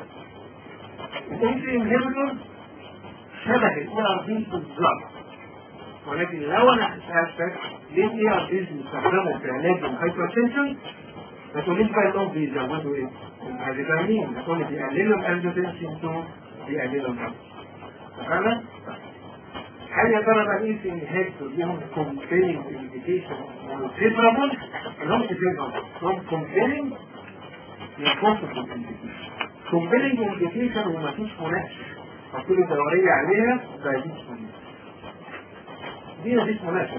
الاي سي انهبيتور شبه الاي ار بي بالظبط ولكن لو انا سالتك ليه الاي ار بيز بيستخدموا في علاج الهايبرتنشن ما تقوليش بقى انهم بيزودوا ايه؟ الادرينالين هتقول لي بيقللوا الانجيوتنسين 2 بيقللوا الضغط فاهمة؟ هل يا ترى بقى ايه في انهيكتور ليهم كومبيرنج انديكيشن فيفرابل؟ اللي هم فيفرابل هم كومبيرنج ينفصل الانديكيشن كومبيرنج انديكيشن ومفيش مناقشه فكل دورية عليها دايبيتس مناقشه دي مفيش مناقشه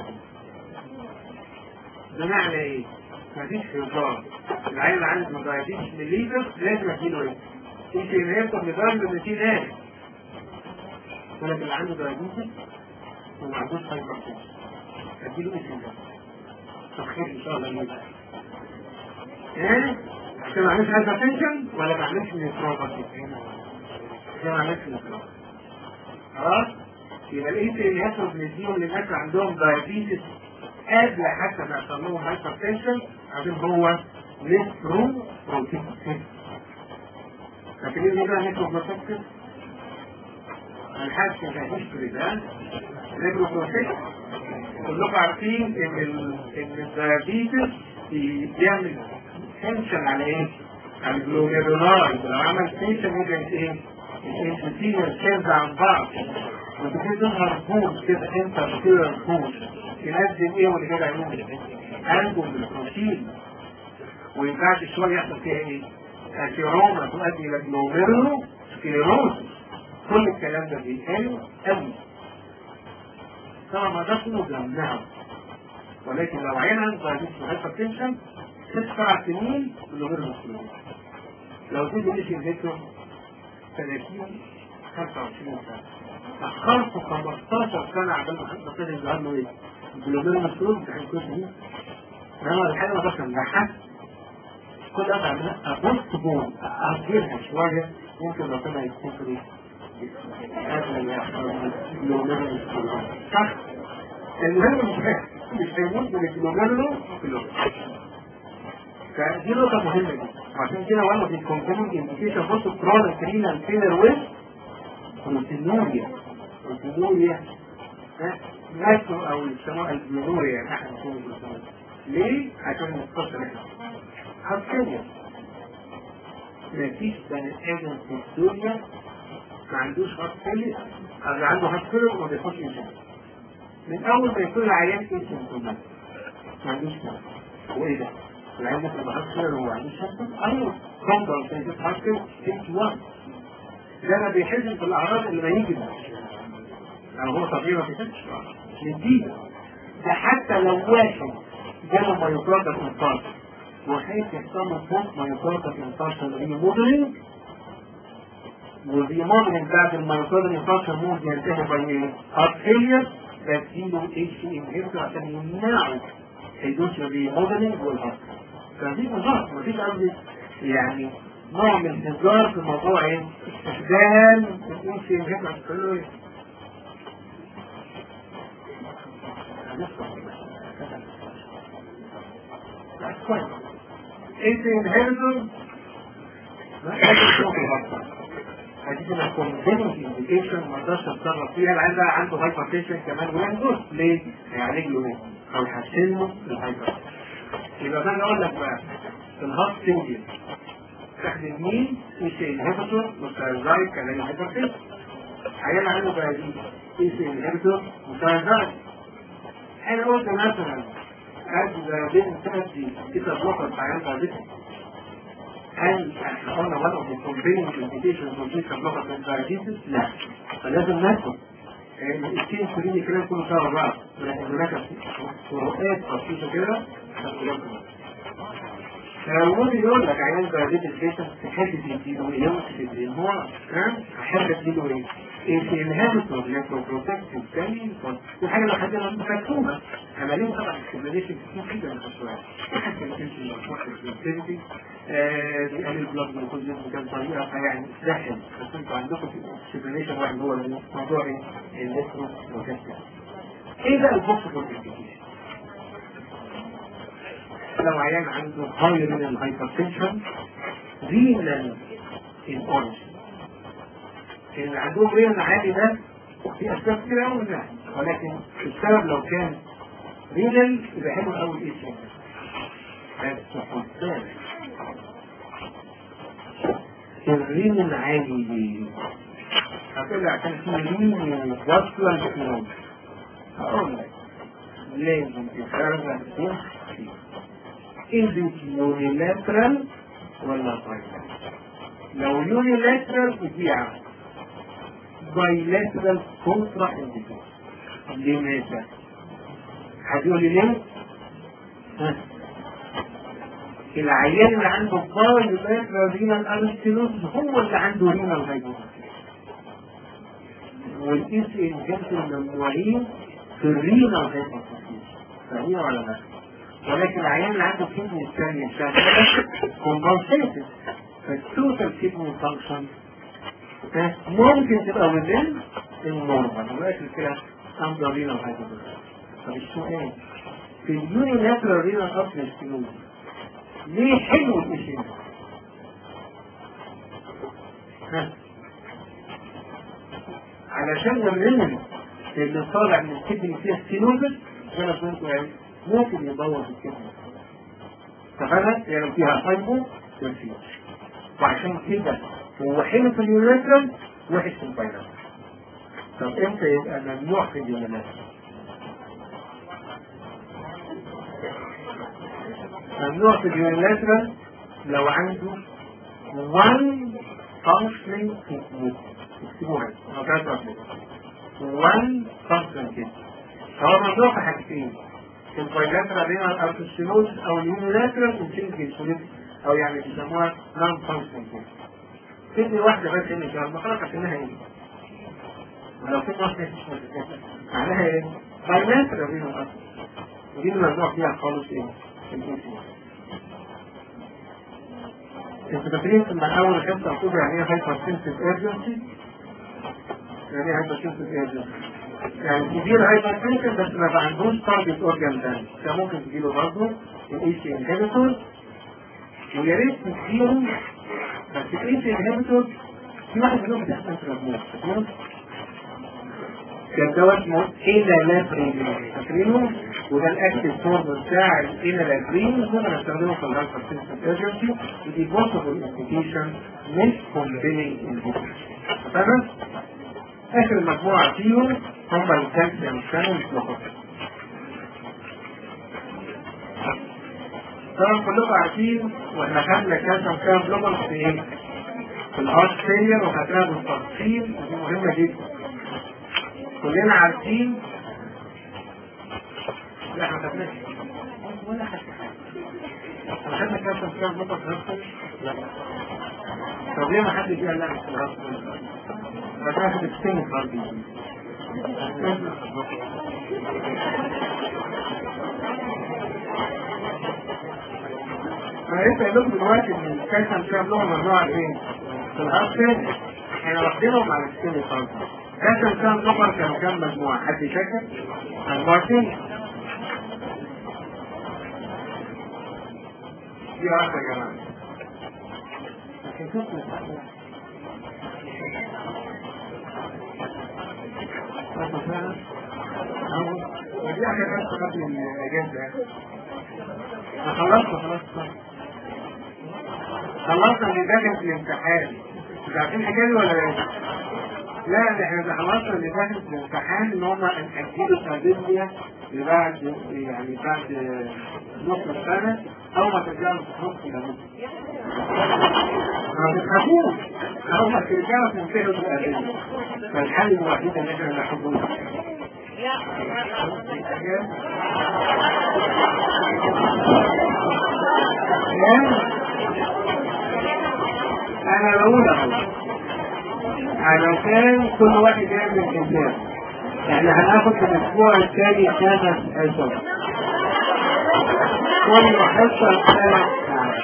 بمعنى ايه؟ مفيش هزار العيل عنده دايبيتس مليتر لازم اديله ايه؟ انت انهيكتور لدرجه ان في ناس ولكن اللي عنده دايبيتس وما عندوش هايبرتنشن اديله ايه ده؟ تخيل ان شاء الله يبقى ايه؟ عشان ما عملش هايبرتنشن ولا ما عملش نيوتروباثي؟ عشان ما عملش نيوتروباثي خلاص؟ يبقى الايه اللي يحصل بنديهم للناس اللي عندهم دايبيتس قبل حتى ما يحصل لهم هايبرتنشن عشان هو نيترو بروتكتيف فاكرين ايه بقى نيترو بروتكتيف؟ الحاج في الهيستوري ده نيترو بروتكتيف كلكم عارفين ان ال ان الدايابيتس بيعمل تنشن على ايه؟ على الجلوميرولاي لو عمل تنشن ممكن ايه؟ الانسولين سيلز عن بعض وتبتدي تظهر بوز كده انت بتصير بوز ينزل ايه واللي كده يعمل عنده البروتين وبعد شويه يحصل فيها ايه؟ اثيروما تؤدي الى جلوميرولو سكليروز كل الكلام ده بيتقال قوي طبعا ما ده كله بنمنعه ولكن لو عين عنده دايابيتس وهايبرتنشن ست سبع سنين جلوميرولو سكليروز لو تيجي مش انهيتور 30 25 سنه اخرته 15 سنه عبال ما حد كده يظهر له ايه؟ الجلوميرولو سكليروز بتاع الكوز دي انما الحاجه ما بس مزحها كل ده بعملها ابص بون اجلها شويه ممكن ربنا يكون في قبل ما يحصل الجلوميرولو سكليروز صح؟ المهم مش مش هيموت من الجلوميرولو سكليروز فدي نقطة مهمة جدا وعشان كده وانا في الكونتيننج انديكيشن بص كرونيك رينال فيلر ويز بروتينوريا بروتينوريا ناتو او يسموها الجلوريا يعني احد يكون ليه؟ عشان نتصل احنا هتكلم مفيش بني ادم في الدنيا ما عندوش هارت فيلر او عنده هارت فيلر وما بياخدش انسان من اول ما يكون العيان اسمه ما عندوش كده وايه ده؟ العيان مثلا ما عندوش فيلر وما عندوش شفه ايوه كومبر سنتيت هارت فيلر ستيج 1 ده ما بيحزن في الاعراض اللي ما يجي يعني هو طبيعي ما بيحسش نديه ده حتى لو واحد جاله مايوكاردال انفاركت وخايف يحصل له بوست مايوكاردال انفاركشن ريموديلنج والريموديلنج بعد المايوكاردال انفاركشن ممكن ينتهي باي هارت فيلير بديله اتش انهيبتور عشان يمنعه حدوث الريموديلنج والهارت فدي هزار مفيش قصدي يعني نوع من الهزار في موضوع ايه؟ استخدام الاتش انهيبتور كويس انت انهيرتور هتيجي مع كونفيننج انديكيشن ما اقدرش اتصرف فيها العيال ده عنده هايبرتنشن كمان وينجز ليه؟ هيعالج له ايه؟ او يحسن له الهايبرتنشن يبقى انا اقول لك بقى في الهارت فيلير تستخدم مين؟ ايش انهيبيتور مسترزايد كمان هايبرتنشن عيال عنده بيازيد ايش انهيبيتور مسترزايد انا قلت مثلا هذا بين تأتي كده بلوكر عيان دايبيتس هل احنا قلنا one of the convening indications of beta blocker من diabetes؟ لا فلازم ناخد الاثنين كلين كده كله سوا بعض لكن هناك فروقات بسيطة كده ممكن يقول لك عيان دايبيتس بيشنت تحب تديله ايه يوم هو هحب اديله ايه؟ في الهابتور نيتروبروتكتيف تاني دي حاجه لو حد مفهومه عمليه طبعا السيميليشن كتير جدا من الشويه حتى الانسان الانسنتي بيقلل البلاد جلوكوز بكذا طريقه فيعني سهل بس انتوا عندكم سيميليشن واحد هو الموضوع ايه؟ النيتروبروتكتيف ايه بقى البوكس فورتيفيكيشن؟ لو عيان عنده هاي رينال هايبرتنشن رينال ان اوريجن اللي عندهم ريال عالي ده في اسباب كتير قوي منها ولكن السبب لو كان رينال يبقى حلو قوي ايه شيء بس خد بالك الرين العالي دي هتقول لي عشان في رين واصلا فلوس هقول لك لازم تفرق بين اندوس يونيلاترال ولا بايلاترال لو يونيلاترال بتبيع بايلاترال كونترا اندوس لماذا؟ هتقول لي ليه؟ ها العيان اللي عنده بايلاترال رينال انستينوس هو اللي عنده رينال هايبوتنسيون والاس انجكشن ممنوعين في الرينال هايبوتنسيون فاهمين ولا لا؟ ولكن العيان اللي عنده كدني الثانية شغالة كومبنسيتد فالتوتال كدني فانكشن ممكن تبقى within النورمال ولكن كده اندر رينال هايبوتنسيون طب السؤال في اليونيلاترال رينال ابنستينوز ليه حلو الاشياء؟ ها علشان الرينال اللي طالع من الكدني فيها ستينوزس زي ما كنت يعني ممكن يبوظ الكدني ففعلا يعني فيها هايبو تنفيذ وعشان كده هو حلو في اليونيلاترال وحش في البايلاترال طب امتى يبقى ممنوع في اليونيلاترال؟ ممنوع في اليونيلاترال لو عنده one functioning kidney اكتبوها او ثلاثة one functioning kidney هو ممنوع في حاجتين في البايلاترال رينال ارتوستينوز او اليونيلاترال انسينجيشن او يعني بيسموها نون فانكشنينج كدني كدني واحدة بس اللي شغال ما خلاص عشانها ايه؟ ولو كدني واحدة مش مشكلة معناها ايه؟ بايلاترال رينال ارتوستينوز ودي الممنوع فيها خالص ايه؟ الانسولين انتوا فاكرين لما اول حصه قلت يعني ايه هايبرتنسيف ايرجنسي؟ يعني ايه هايبرتنسيف ايرجنسي؟ يعني كبير هايبرتنسيف بس ما عندوش تارجت اورجان تاني ده ممكن تجيله برضه الاي سي انهبيتور ويا ريت تديله بس الاي سي انهبيتور في واحد منهم بتحصل في الموت كان دوت اسمه ايلالاترين فاكرينه وده الاكتف فورم بتاع الايلالاترين كنا بنستخدمه في الهايبر سيستم ايرجنسي ودي بوسيبل ابلكيشن مش كومبيننج انهبيتور تمام اخر مجموعه فيهم هم الكالسيوم شانل بلوكر طبعا كلكم عارفين واحنا خدنا كالسيوم شانل بلوكر في ايه؟ في الهارت فيلير وخدناها بالتفصيل ودي مهمه جدا كلنا عارفين لا احنا خدناش ولا حاجه احنا خدنا كام كام نقطه في نفسك لا طب ليه ما حدش قال لا في الهرب ما تاخد السن الهربي ما لسه قايل لكم دلوقتي ان الكالسيوم كام لغه ممنوعه فين؟ في الهرب احنا واخدينهم على السن الهربي كان كام نفر كان كام مجموعة حد فاكر؟ مجموعتين دي واحدة يا جماعة لكن شوف ودي حاجة بس قبل الأجازة خلصت خلصت خلصنا اللي ده كان في الامتحان مش عارفين الحكاية دي ولا ايه؟ لا ده احنا خلصنا اللي فاتت في الامتحان ان هم اجلوا سردينيا لبعد يعني بعد نص السنه او ما ترجعوا تخرجوا الى نص ما تتخافوش او ما ترجعوا تنتهوا بالادله فالحل الوحيد ان احنا نحبوه انا بقول اهو علشان كل واحد يعمل حساب يعني هناخد في الاسبوع الثاني خمس حصص كل حصة ثلاث ساعات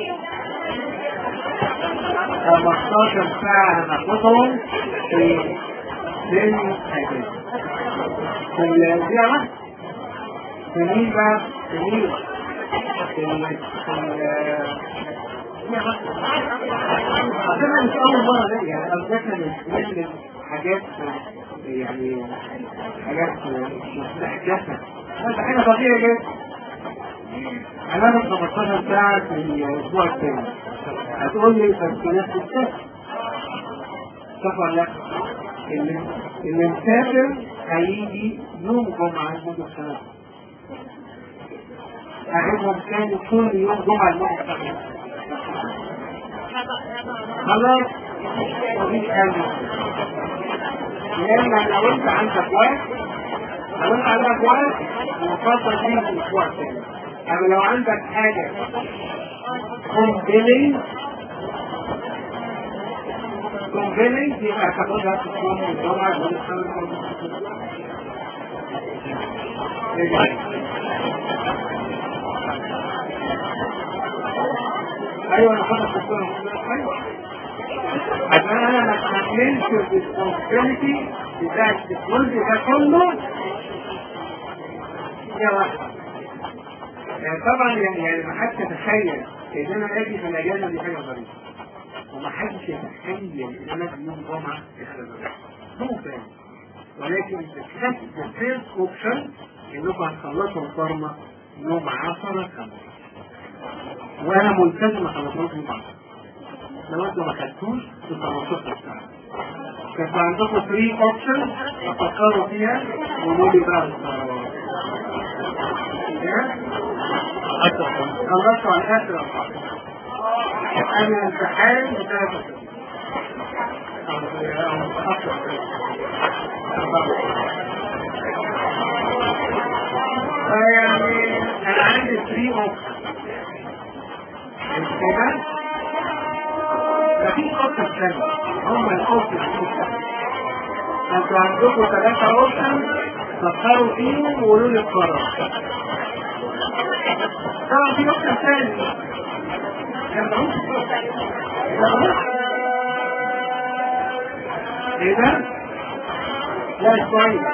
15 ساعة هناخدهم في ثاني حاجات في الدقيقة في مين بقى في مين في ال في أصلا مش أول مرة ده يعني أو ده كان نعمل حاجات يعني حاجات مستحدثة هذا حاجة طبيعية جدا هنعمل 15 ساعة في الأسبوع الثاني هتقول لي بس نفس الشهر صح ولا لا؟ اللي اللي مسافر هيجي يوم جمعة لمدة سنة هجيبهم تاني كل يوم جمعة لمدة سنة خلاص مفيش حاجة لأن لو أنت عندك وقت لو أنت عندك وقت مفضل فيه الأسبوع الثاني أما لو عندك حاجة compelling compelling يبقى تاخدها في يوم الجمعة يوم ايوه انا خدت الصورة ايوه عشان انا ما اتحملش الريسبونسبيلتي بتاعت الجزء ده كله يا واحد يعني طبعا يعني يعني ما حدش يتخيل ان انا اجي في الاجازه دي حاجه غريبه وما حدش يتخيل ان انا في يوم جمعه دي حاجه غريبه هو فاهم ولكن الفيرست اوبشن انكم هتخلصوا الفارما يوم 10 5 وانا ملتزم اخلصها يوم 10 لو انتوا ما خدتوش في 15 ساعه كانت عندكم 3 اوبشن تفكروا فيها وقولوا لي بقى القرارات خلصت على اخر الخط قبل الامتحان بثلاثة فيعني انا عندي 3 اوبشن مش كده؟ مفيش اوبشن ثاني هم الاوبشن انتوا عندكم ثلاثة اوبشن فكروا فيهم وقولوا لي القرار طبعا في نقطة ثانية ايه ده؟ لا كويس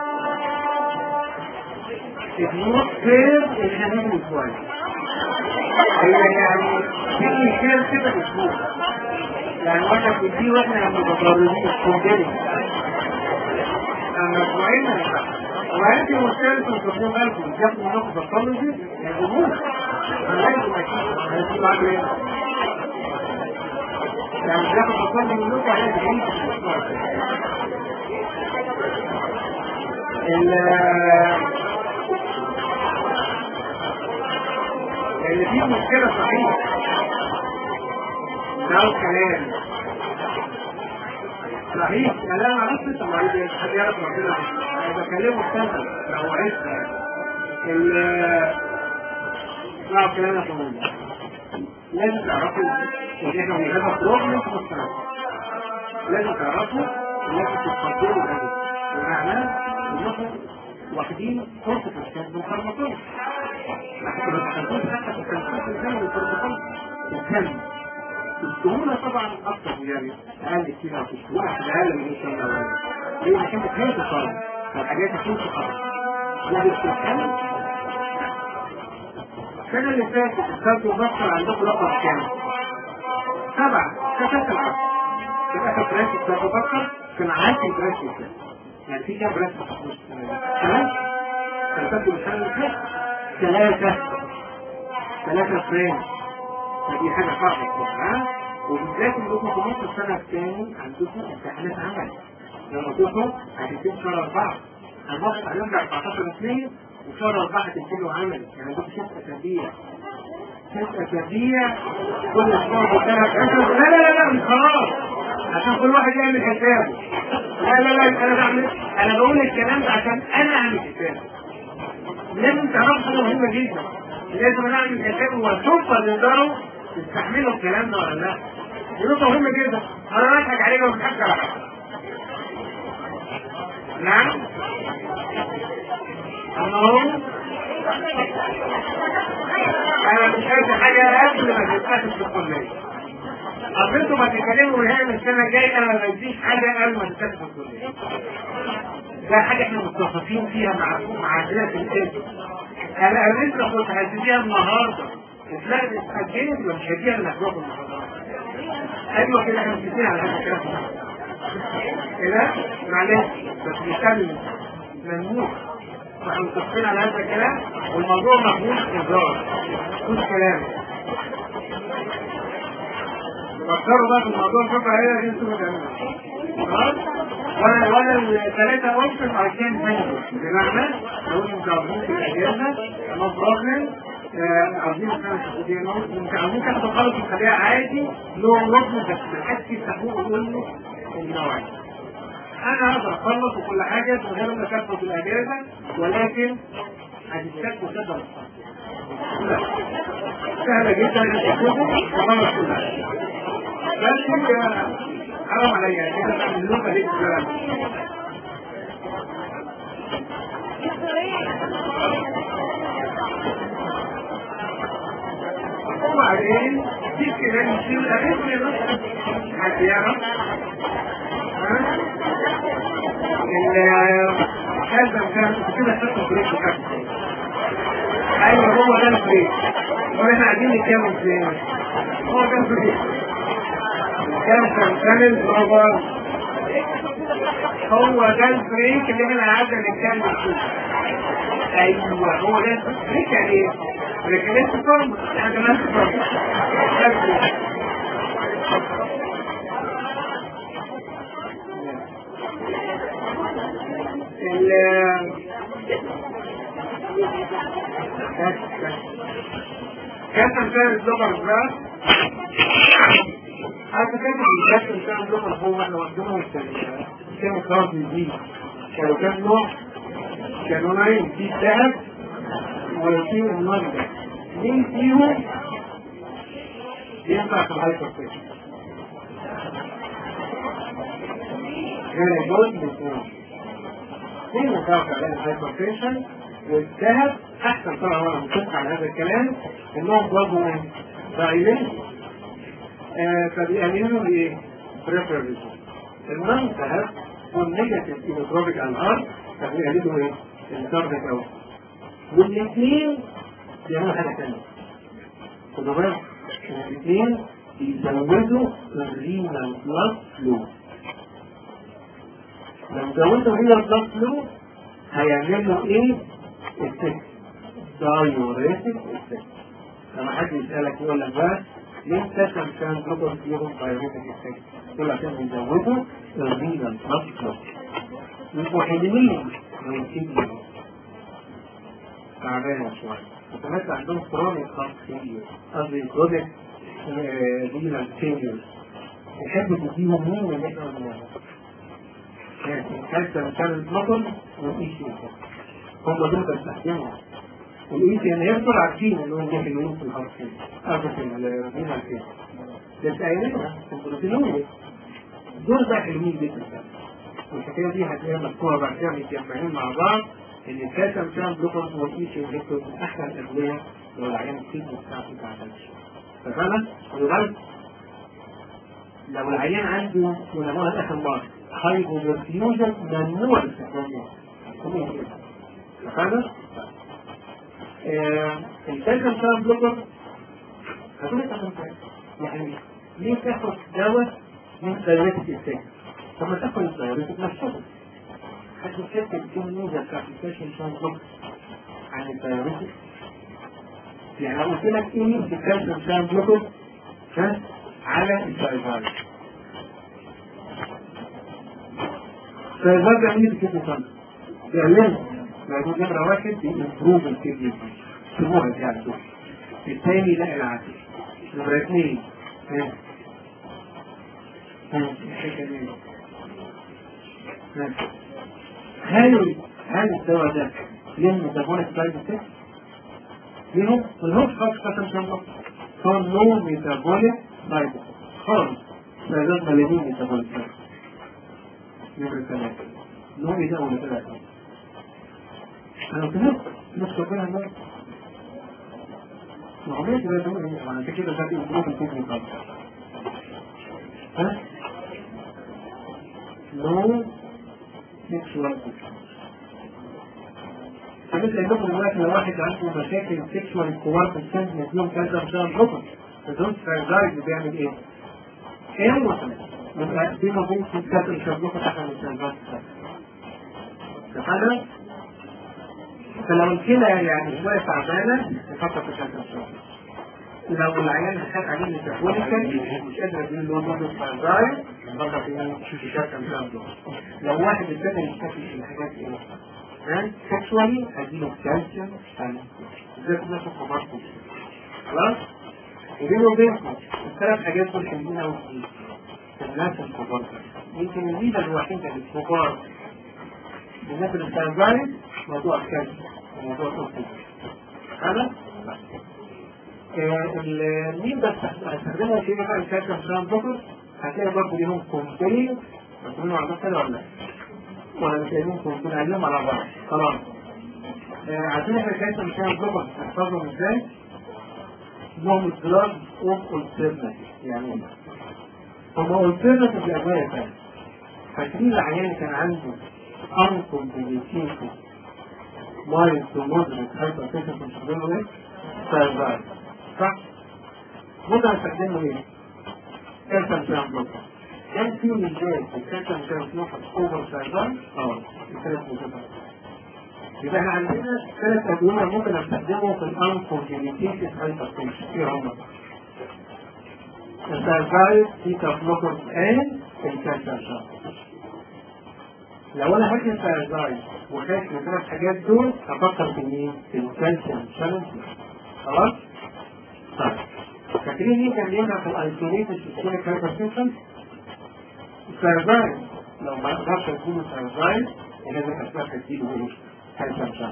النور خير الحمام كويس هي يعني في خير كده اسبوع يعني واحنا بنديه واحنا متضررين الكونجري اما اسبوعين ما ينفعش وعندي مشكلة في التصميم قلبي جاب من نقطة الطلبة يجبوه لازم اكيد هيكون عامل ايه؟ يعني جاب التصميم من نقطة عليه بعيد في الاسبوع اللي فيه مشكلة صحيح ده الكلام صحيح كلام عرفت طب عايز حد يعرف ربنا انا بكلمه استنى لو عرفت ال اسمعوا كلام يا فندم لازم تعرفوا ان احنا من هذا بروبلم في الصناعه لازم تعرفوا ان انتوا تتقبلوا هذا بمعنى انكم واخدين فرصه الكسب بالفارماكولوجي ما بتاخدوش حتى في التنفيذ الزمني والبروتوكول الكم السهولة طبعا أكثر يعني أقل كتير في السهولة في أقل من السنة الأولانية ليه عشان بتهيئ الفرد فالحاجات هتمشي خلاص لكن في السنة السنة اللي فاتت الفرد مبصر عندكم رقم كام؟ سبعة كتبت العصر في آخر برانش الفرد مبصر كان عارف البرانش الثاني يعني في كام برانش مخصوص ثلاثة كتبت السنة اللي فاتت ثلاثة ثلاثة فرانش فدي حاجة صعبة ها وبالذات انكم في نص السنة الثاني عندكم امتحانات عمل لما تروحوا هتبتدوا شهر أربعة هنوقف عليهم ب 14 اثنين وشهر أربعة هتبتدوا عمل يعني عندكم ست أسابيع ست أسابيع كل أسبوع بثلاث أشهر لا لا لا لا مش خلاص عشان كل واحد يعمل حسابه لا لا لا أنا بعمل أنا بقول الكلام ده عشان أنا أعمل حسابه لازم تعرفوا حاجة مهمة جدا لازم أنا أعمل حسابه وأشوف تقدروا تستحملوا الكلام ده ولا لا دي نقطة مهمة جدا أنا بضحك عليك وما بضحكش على حد نعم أنا هو أنا مش عايز حاجة قبل ما تتأسس في الكلية أصل أنتوا ما تتكلموا وهي من السنة الجاية أنا ما بديش حاجة قبل ما تتأسس في الكلية ده حاجة احنا متفقين فيها مع مع دراسة الاسم أنا قابلت كنت هديها النهاردة وتلاقي اتأجلت ومش هديها إلا في وقت المحاضرات أيوة كده احنا متفقين على هذا الكلام كده معلش بس بيتكلم ممنوع واحنا متفقين على هذا الكلام والموضوع مفهوش هزار مفهوش كلام فكروا بقى في الموضوع الفكرة هي دي انتوا بتعملوها خلاص وانا وانا الثلاثة اوبشن عشان هنجو بمعنى لو انتوا عاوزين في الاجازة نو بروبلم عاوزين خمس خديه ممكن عاوزين تاخدوا خالص الخلية عادي لو نظم بس ما حدش يفتحوه ويقول له النوع انا اقدر اخلص وكل حاجة من غير ما تاخد الاجازة ولكن هتتكتب كده سهلة جدا ان تكتبه وخلص كل حاجة بس هي حرام عليا كده تعمل اللغة دي الكلام وبعدين في كده نشيل الأغاني حد يعرف هذا كان كده حتى بريك كده ايوه هو ده البريك واحنا قاعدين نتكلم في هو ده البريك كان كان البروفر هو ده البريك اللي احنا قعدنا نتكلم فيه ايوه هو ده البريك يعني ايه؟ بريك لسه فورم احنا نفس فورم كان كان اللغة البراس عارف كان كان كان اللغة هو احنا واخدينهم كانوا خلاص دي كانوا كام نوع كانوا نوعين في الذهب وفي المرجع مين فيهم ينفع في الهايبر تنشن كان يجوز الاثنين مين ينفع في الهايبر تنشن والذهب احسن طبعا وانا متفق على هذا الكلام انهم برضه ضعيفين آه فبيقللوا ايه؟ بريفرال المهم الذهب والنيجاتيف ايموتروبيك انهار فبيقللوا ايه؟ التارجت اوت والاثنين بيعملوا حاجه ثانيه خدوا بالك الاثنين بيزودوا الرينال بلاد فلو لو زودوا الرينال بلاد فلو هيعملوا ايه؟ السكس دايوريتك السكس لما حد يسألك يقول لك بقى ليه السكن كان بلوكر فيهم دايوريتك السكس يقول عشان بيزودوا الرينال بلاد فلو يبقوا حلوين من كده تعبانة شوية وكمان عندهم كرونيك خاص فيلير قصدي كرونيك رينال فيلير يحب تديهم مين اللي احنا قلناها كانت كان المطر والايشي هم دول بيستخدموا والايشي ان يفضل عارفين ان هم حلوين في الحرفين قصدي في الرينال فيلير بس قايلينها في البروتينويد دول بقى حلوين جدا والحكايه دي هتلاقيها مذكوره بعد كده متجمعين مع بعض ان الكالسيوم كان بلوكر والايشي انهبيتور من احسن الادويه لو العيان الكيدني بتاعته ما تعبانش ففعلا ولذلك لو العيان عنده ونقولها اخر مره هايبوبرفيوجن ممنوع استخدامه فهذا الكالسيوم كان بلوكر هتقول لك يعني ليه تاخد دواء من دايركت افكت طب ما تاخد الدايركت نفسه حد يكتب في الميزه بتاعت السيشن كان بلوكر عن الدايركت يعني لو قلت لك ايه الكالسيوم كان بلوكر ها على الدايفايد فالفرد عملية الكدني فانكشن بيعملوا موجود نمرة واحد بيمبروف الكدني سموها يعني الثاني لا العكس نمرة اثنين ها ها ها هل هل الدواء ده ليه ميتابوليك سايد افكت؟ ليهم ملهوش خالص قسم شمس هو نو ميتابوليك سايد افكت خالص فلازم مليانين ميتابوليك سايد نمرة ثلاثة نوعي ده ولا ثلاثة أنا قلت نفس ربنا النار وعملت ده نوعي وأنا كده ذاتي أمور الكون خالص ها؟ نو سيكشوال فمثل انكم دلوقتي لو واحد عنده مشاكل سيكشوال كوار في السن مديون كذا بسبب حكم فدول فايزايد بيعمل ايه؟ ايه مثلا يبقى دي موجود في الكتاب الشبكة تحت الشبكة هذا فلو الكلى يعني شوية تعبانة نفكر في شكل الشبكة لو العيان خد عليه ميتابوليكال مش قادر يديله اللي هو مودو فايزاي نفكر في شكل الشبكة لو واحد ابتدى يشتكي في الحاجات ايه ها سكشوالي هديله كالسيوم زي كنا في الكبار خلاص وبينه وبينكم الثلاث حاجات دول حلوين قوي في الناس الكبار يمكن الميزه الوحيده للكبار بالنسبه للتنزايم موضوع الكالسيوم وموضوع الأوكسجين هذا المين بس هستخدمها في بقى الكالسيوم سلام بكر هتلاقي برضه ليهم كومبيل هتقولوا على كده ولا لا؟ ولا مش قايلين كومبيل عليهم على بعض خلاص عشان احنا الكالسيوم سلام بكر هنحفظهم ازاي؟ اسمهم الدراج اوف اولترناتيف يعني ايه؟ هم اولترناتيف لادويه ثانيه فاكرين العيان كان عنده uncomplicated mild to moderate hypertension بنستخدمه ايه؟ سايبار صح؟ ممكن استخدمه ايه؟ كالسيوم شام بلوكر كان في مجال الكالسيوم شام بلوكر اوفر سايبار؟ اه الثلاث مجالات يبقى احنا عندنا ثلاث ادويه ممكن استخدمهم في الانكونجينيتيف هايبرتنشن ايه هم؟ السايبار بيتا بلوكر ان الكالسيوم شام لو انا هاجي السايبار وخايف من الثلاث حاجات دول هفكر في مين؟ في الكالسيوم شانل خلاص؟ طيب فاكرين مين كان ينفع في الايسوليتد سيستميك هايبرتنشن؟ السايبار لو ما اقدرش اديله سايبار لازم اسمها تديله ايه؟ كالسيوم شانل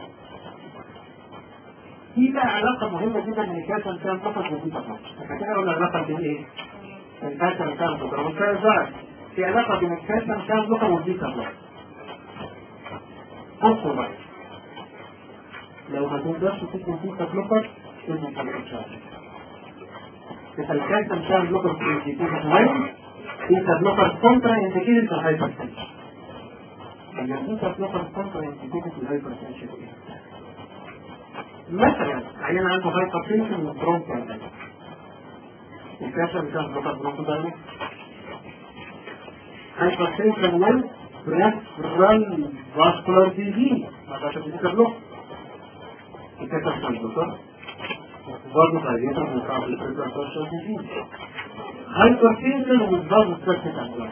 في بقى علاقة مهمة جدا من الكالسيوم شانل فقط وبيتا فقط احنا كده قلنا العلاقة بين ايه؟ الكالسيوم شانل فقط والسايبار في علاقة بين الكالسيوم شانل فقط والبيتا فقط بصوا بقى لو ما تقدرش تدي بيتا بلوكر ادي كالسيوم شانل يبقى الكالسيوم شانل بلوكر في الجيتيف مهم بيتا بلوكر كونترا انديكيتد في الهايبرتنشن البيتا بلوكر كونترا انديكيتد في الهايبرتنشن مثلا عيان عنده هايبرتنشن وبرونكال الكالسيوم شانل بلوكر برونكال هايبرتنشن وال بريفرال فاسكولار ديزيز ما ده بيتا بلوكر الكالسيوم شانل بلوكر برضه قاعدين من صعب الفكرة social disease hypertension والضغط سكت عندنا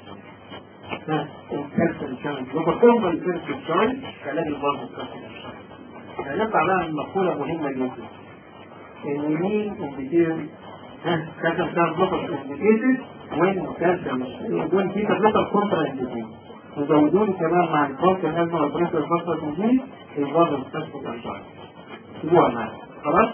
الكالسيوم كان وبرضه بالكالسيوم شوي علاج الضغط سكت هنطلع بقى من مقولة مهمة جدا ان مين انديكيتد كالسيوم كان بلوكر انديكيتد وين كالسيوم دول في بلوكر كونترا انديكيتد وزودوني كمان مع الكونتر هازم والبريسر فاسفر ديزيز الضغط سكت عندنا سيبوها معايا خلاص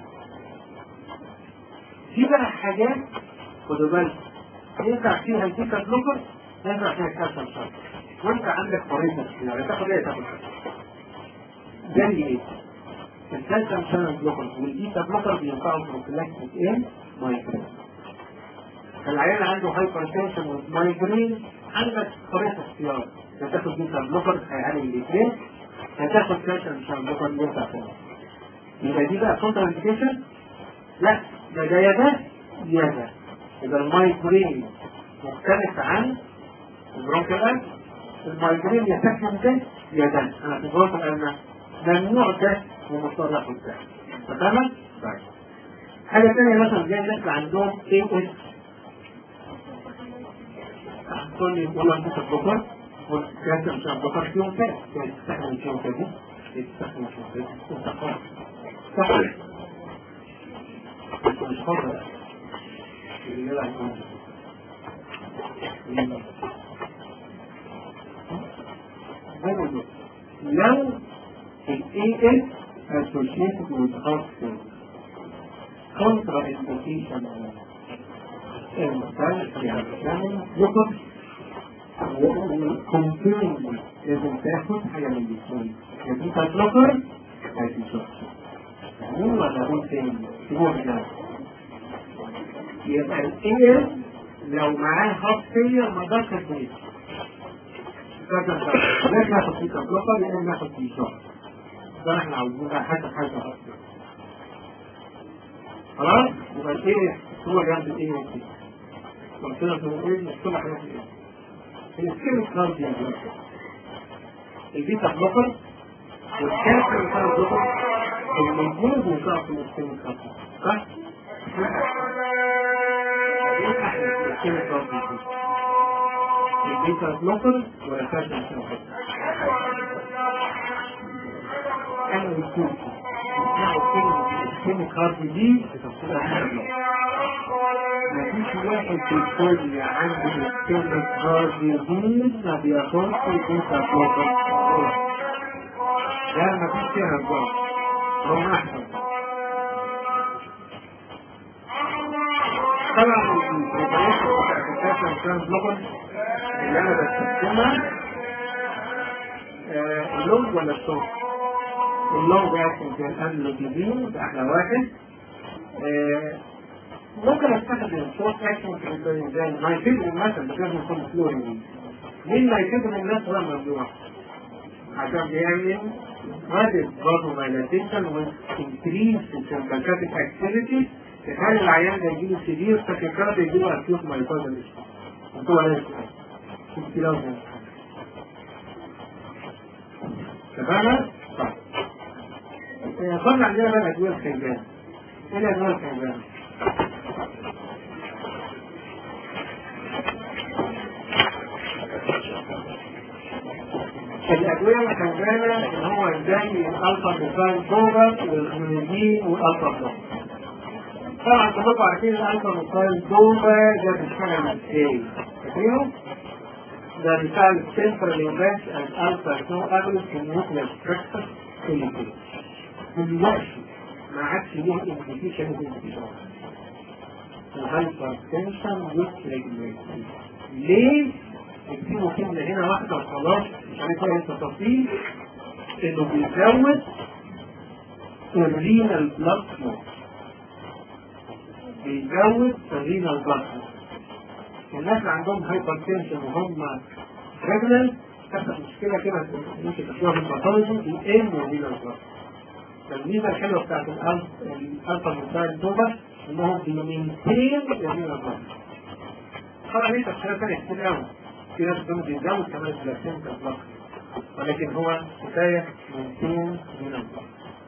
في بقى حاجات خدوا بالك ينفع فيها البيتا بلوكر ينفع فيها الكالسيوم شارك وانت عندك طريقه يعني تاخد ايه تاخد زي ايه؟ الكالسيوم شانل بلوكر والبيتا بلوكر بينفعوا بروفيلاكتيك ايه؟ مايجرين العيان عنده هايبرتنشن ومايجرين عندك طريقه اختيار يا تاخد بيتا بلوكر هيعالج الاثنين يا تاخد كالسيوم شانل بلوكر ينفع فيها يبقى دي بقى كونتر انديكيشن لا ده ده يا ده يا ده يبقى المايجرين مختلف عن البرونكال المايجرين يستخدم ده يا ده انا في الغرفه ان ممنوع ده ومصرح ده تمام؟ طيب حاجه ثانيه مثلا زي الناس اللي عندهم اي اس تقول لي والله انت بكر والكاسر مش بكر فيهم كده تستخدم فيهم كده تستخدم فيهم كده تستخدم صح مش حر اللي لا يكون لو ال AS associated with heart failure contraindication يعني يقف وكونتينلي لازم تاخد حاجه من الاثنين يا بيتا بلوكر يا بيتا مين ولا مين تاني؟ سيبوها كده يبقى الايه لو معاه هارت فيلير ما ده كويس لازم ناخد فيه بلوكر لازم ناخد فيه شهر ده احنا عاوزين بقى حاجه حاجه اكتر خلاص يبقى الايه هو جنب الايه وكده قلت لك هو ايه مصطلح ايه الاسكيميك هارد ديزيز البيتا بلوكر والكانسر الهارد بلوكر الموجود وقع في الاسكيميك هارد صح؟ ايه احنا في الاسكيميك هارد ديزيز البيتا بلوكر ولا كانسر الهارد انا بكون بتسمعوا كلمة الاسكيميك هارد دي بتفصيلها مفيش واحد في الدنيا عنده السكيميك هارد ديزيز ما بياخدش البيتا بلوكر ده مفيش فيها الجواب هو احسن طبعا البروبايات بتاعت الكاشن بلوكر اللي انا بستخدمها آه، اللونج ولا الصوت؟ اللونج اكشن زي الاملوتيزين ده احلى واحد آه، ممكن استخدم صوت اكشن زي النايتروجين مثلا بس لازم يكون فلورين ليه النايتروجين الناس هو ممنوع؟ عشان بيعمل رادد برضه دايلاتيشن وانكريز السمباتيك اكتيفيتي تخلي العيان ده يجيله سيفير تاكيكارد يجيله اكيوت مايكوزال انتوا ولا كده تمام؟ طيب خدنا عندنا بقى الادويه الخيبان ايه الادويه الخيبان؟ الأدوية الخزانة اللي هو زي الألفا ميثايل دوبا والخميدين والألفا بلوك. طبعا كلكم عارفين الألفا ميثايل دوبا ده بيشتغل ازاي؟ فاكرينه؟ ده بيشتغل سنترال انفاكس اند ألفا سنو أغلس في النيوكلير ستراكشر كليتين. دلوقتي ما عادش ليه انفيتيشن انفيتيشن. الهايبر تنشن والريجوليشن. ليه؟ اكتبوا كلمة هنا واحدة وخلاص مش عارف ايه التفاصيل انه بيزود الرينال بلاد فلو بيزود الرينال بلاد فلو الناس اللي عندهم هايبر تنشن وهم بريجننت تحصل مشكلة كده ممكن تشوفها في الباثولوجي بيقل الرينال بلاد الميزة الحلوة بتاعت الألفا ميثايل دوبا انهم بيمينتين الرينال بلاد طبعا ليه تفسيرات تانية كتير قوي في ناس بتقول بيزود كمان البلاسين كاطلاق ولكن هو كفايه ممكن من الضغط.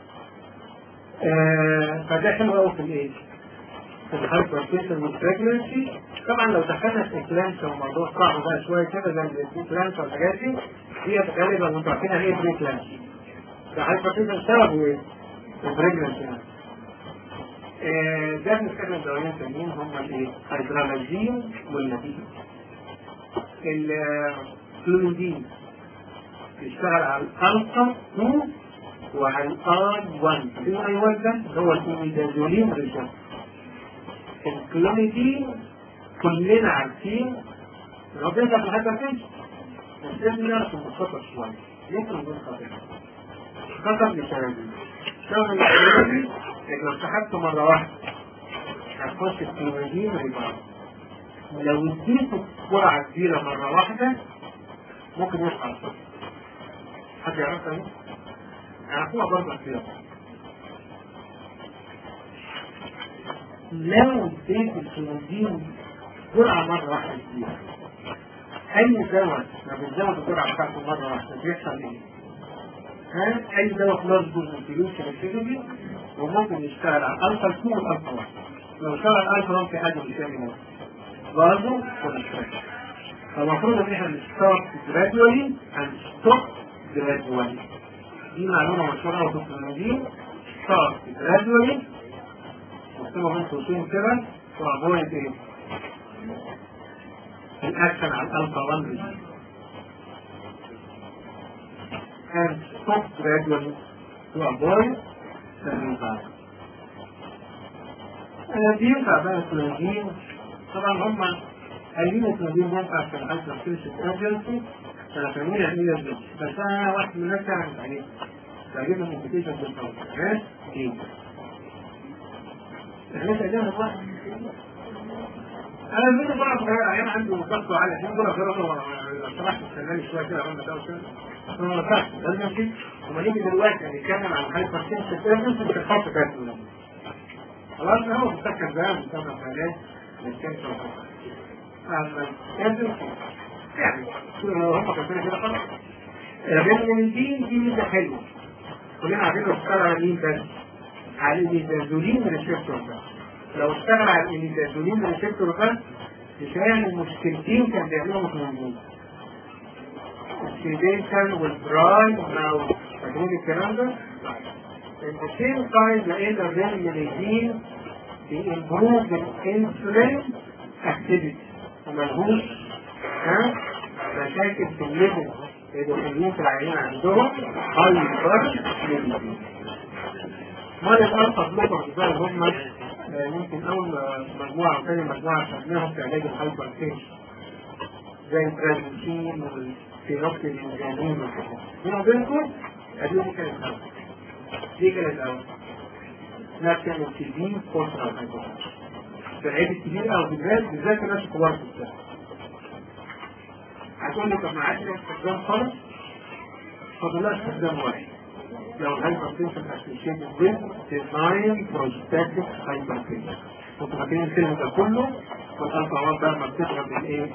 آه فده حلو قوي في الايه؟ في الهايبرتنشن والبريجنسي طبعا لو دخلنا في انفلانسا وموضوع صعب بقى شويه كده زي الانفلانسا والحاجات دي هي غالبا وانتوا عارفين ايه بريكلانسي ده هايبرتنشن سببه ايه؟ البريجنسي يعني آه ده بنستخدم دوايين تانيين هم الايه؟ هيدرالازين والنتيجه الكلوميدين بيشتغل على الالفا 2 وعلى الاي 1 الاي 1 ده هو الكلوميدازولين ريسبتور الكلوميدين كلنا عارفين هو بيظهر في الهايبر تنشن بس لازم نعرف انه خطر شويه يمكن يكون خطر خطر لسببين سبب الكلوميدين انك لو سحبته مره واحده هتخش الكلوميدين ريباوند لو اديته جرعة كبيرة مرة واحدة ممكن يصحى على الصبح. حد يعرفها ايه؟ يعرفوها برضه كتير. لو اديت الكلوزين جرعة مرة واحدة كبيرة أي دواء لما بتزود الجرعة بتاعته مرة واحدة بيحصل ايه؟ ها؟ أي دواء خلاص جزء فلوس كده وممكن يشتغل على الألفا 2 والألفا 1 لو اشتغل على الألفا 1 في حاجة مش هيعمل برضه كونستراكشن فالمفروض ان احنا نستارت جرادولي اند ستوب جرادولي دي معلومة مشهورة قوي في التلميذين ستارت جرادولي نكتبها بين قوسين كده تو افويد ايه؟ الاكشن على الالفا 1 ريجن and stop gradually to avoid the rebound. بينفع بقى التلميذين طبعا هم قايلين التنظيم ينفع في الحاجة فيشن ايجنسي فاهمين يعني ايه يزيد بس انا واحد من الناس يعني عليه تعجبهم الانفيتيشن في الصوت ها ايه احنا سألنا واحد انا الفيديو بقى صغير ايام عنده ضغط عالي عشان كده خلاص شرحت السلالي شويه كده عملنا ده وكده انا نصحت لازم كده وما نيجي دلوقتي نتكلم عن الهايبر تنشن ايجنسي مش هنحط كده خلاص هو مستكر ده مستمع حاجات للكنسر لازم يعني هم كاتبين كده خلاص الريمنتين دي ميزه حلوه كلنا عارفين لو اشتغل على مين بس على الميزازولين ريسبتور بس لو اشتغل على الميزازولين ريسبتور بس مش هيعمل مشكلتين كان بيعملهم في الموجود السيديشن والبراي مع فاكرين الكلام ده؟ At the same time لقينا الريمنتين بيمبروف الانسولين اكتيفيتي وملهوش ها مشاكل في الليفل الدخوليين في العينين عندهم هايبر ليفل مرة الألفا بلوكر ده هم ممكن أول مجموعة أو ثاني مجموعة خدناهم في علاج الهايبر تنشن زي الترانزيشين والفينوكسين والجانين وكده بيني وبينكم أدي دي كانت أول دي كانت أول لا كانت تدين كونترا هايبر في العيد الكبير أو بالذات بالذات الناس الكبار في السنة هتقول لي طب ما عادش استخدام خالص فضلها استخدام واحد لو الهايبرتنشن اسوشيتد ويز ديزاين بروستاتيك هايبرتنشن كنتوا فاكرين الفيلم ده كله والالفا 1 بقى ما بتضرب الايه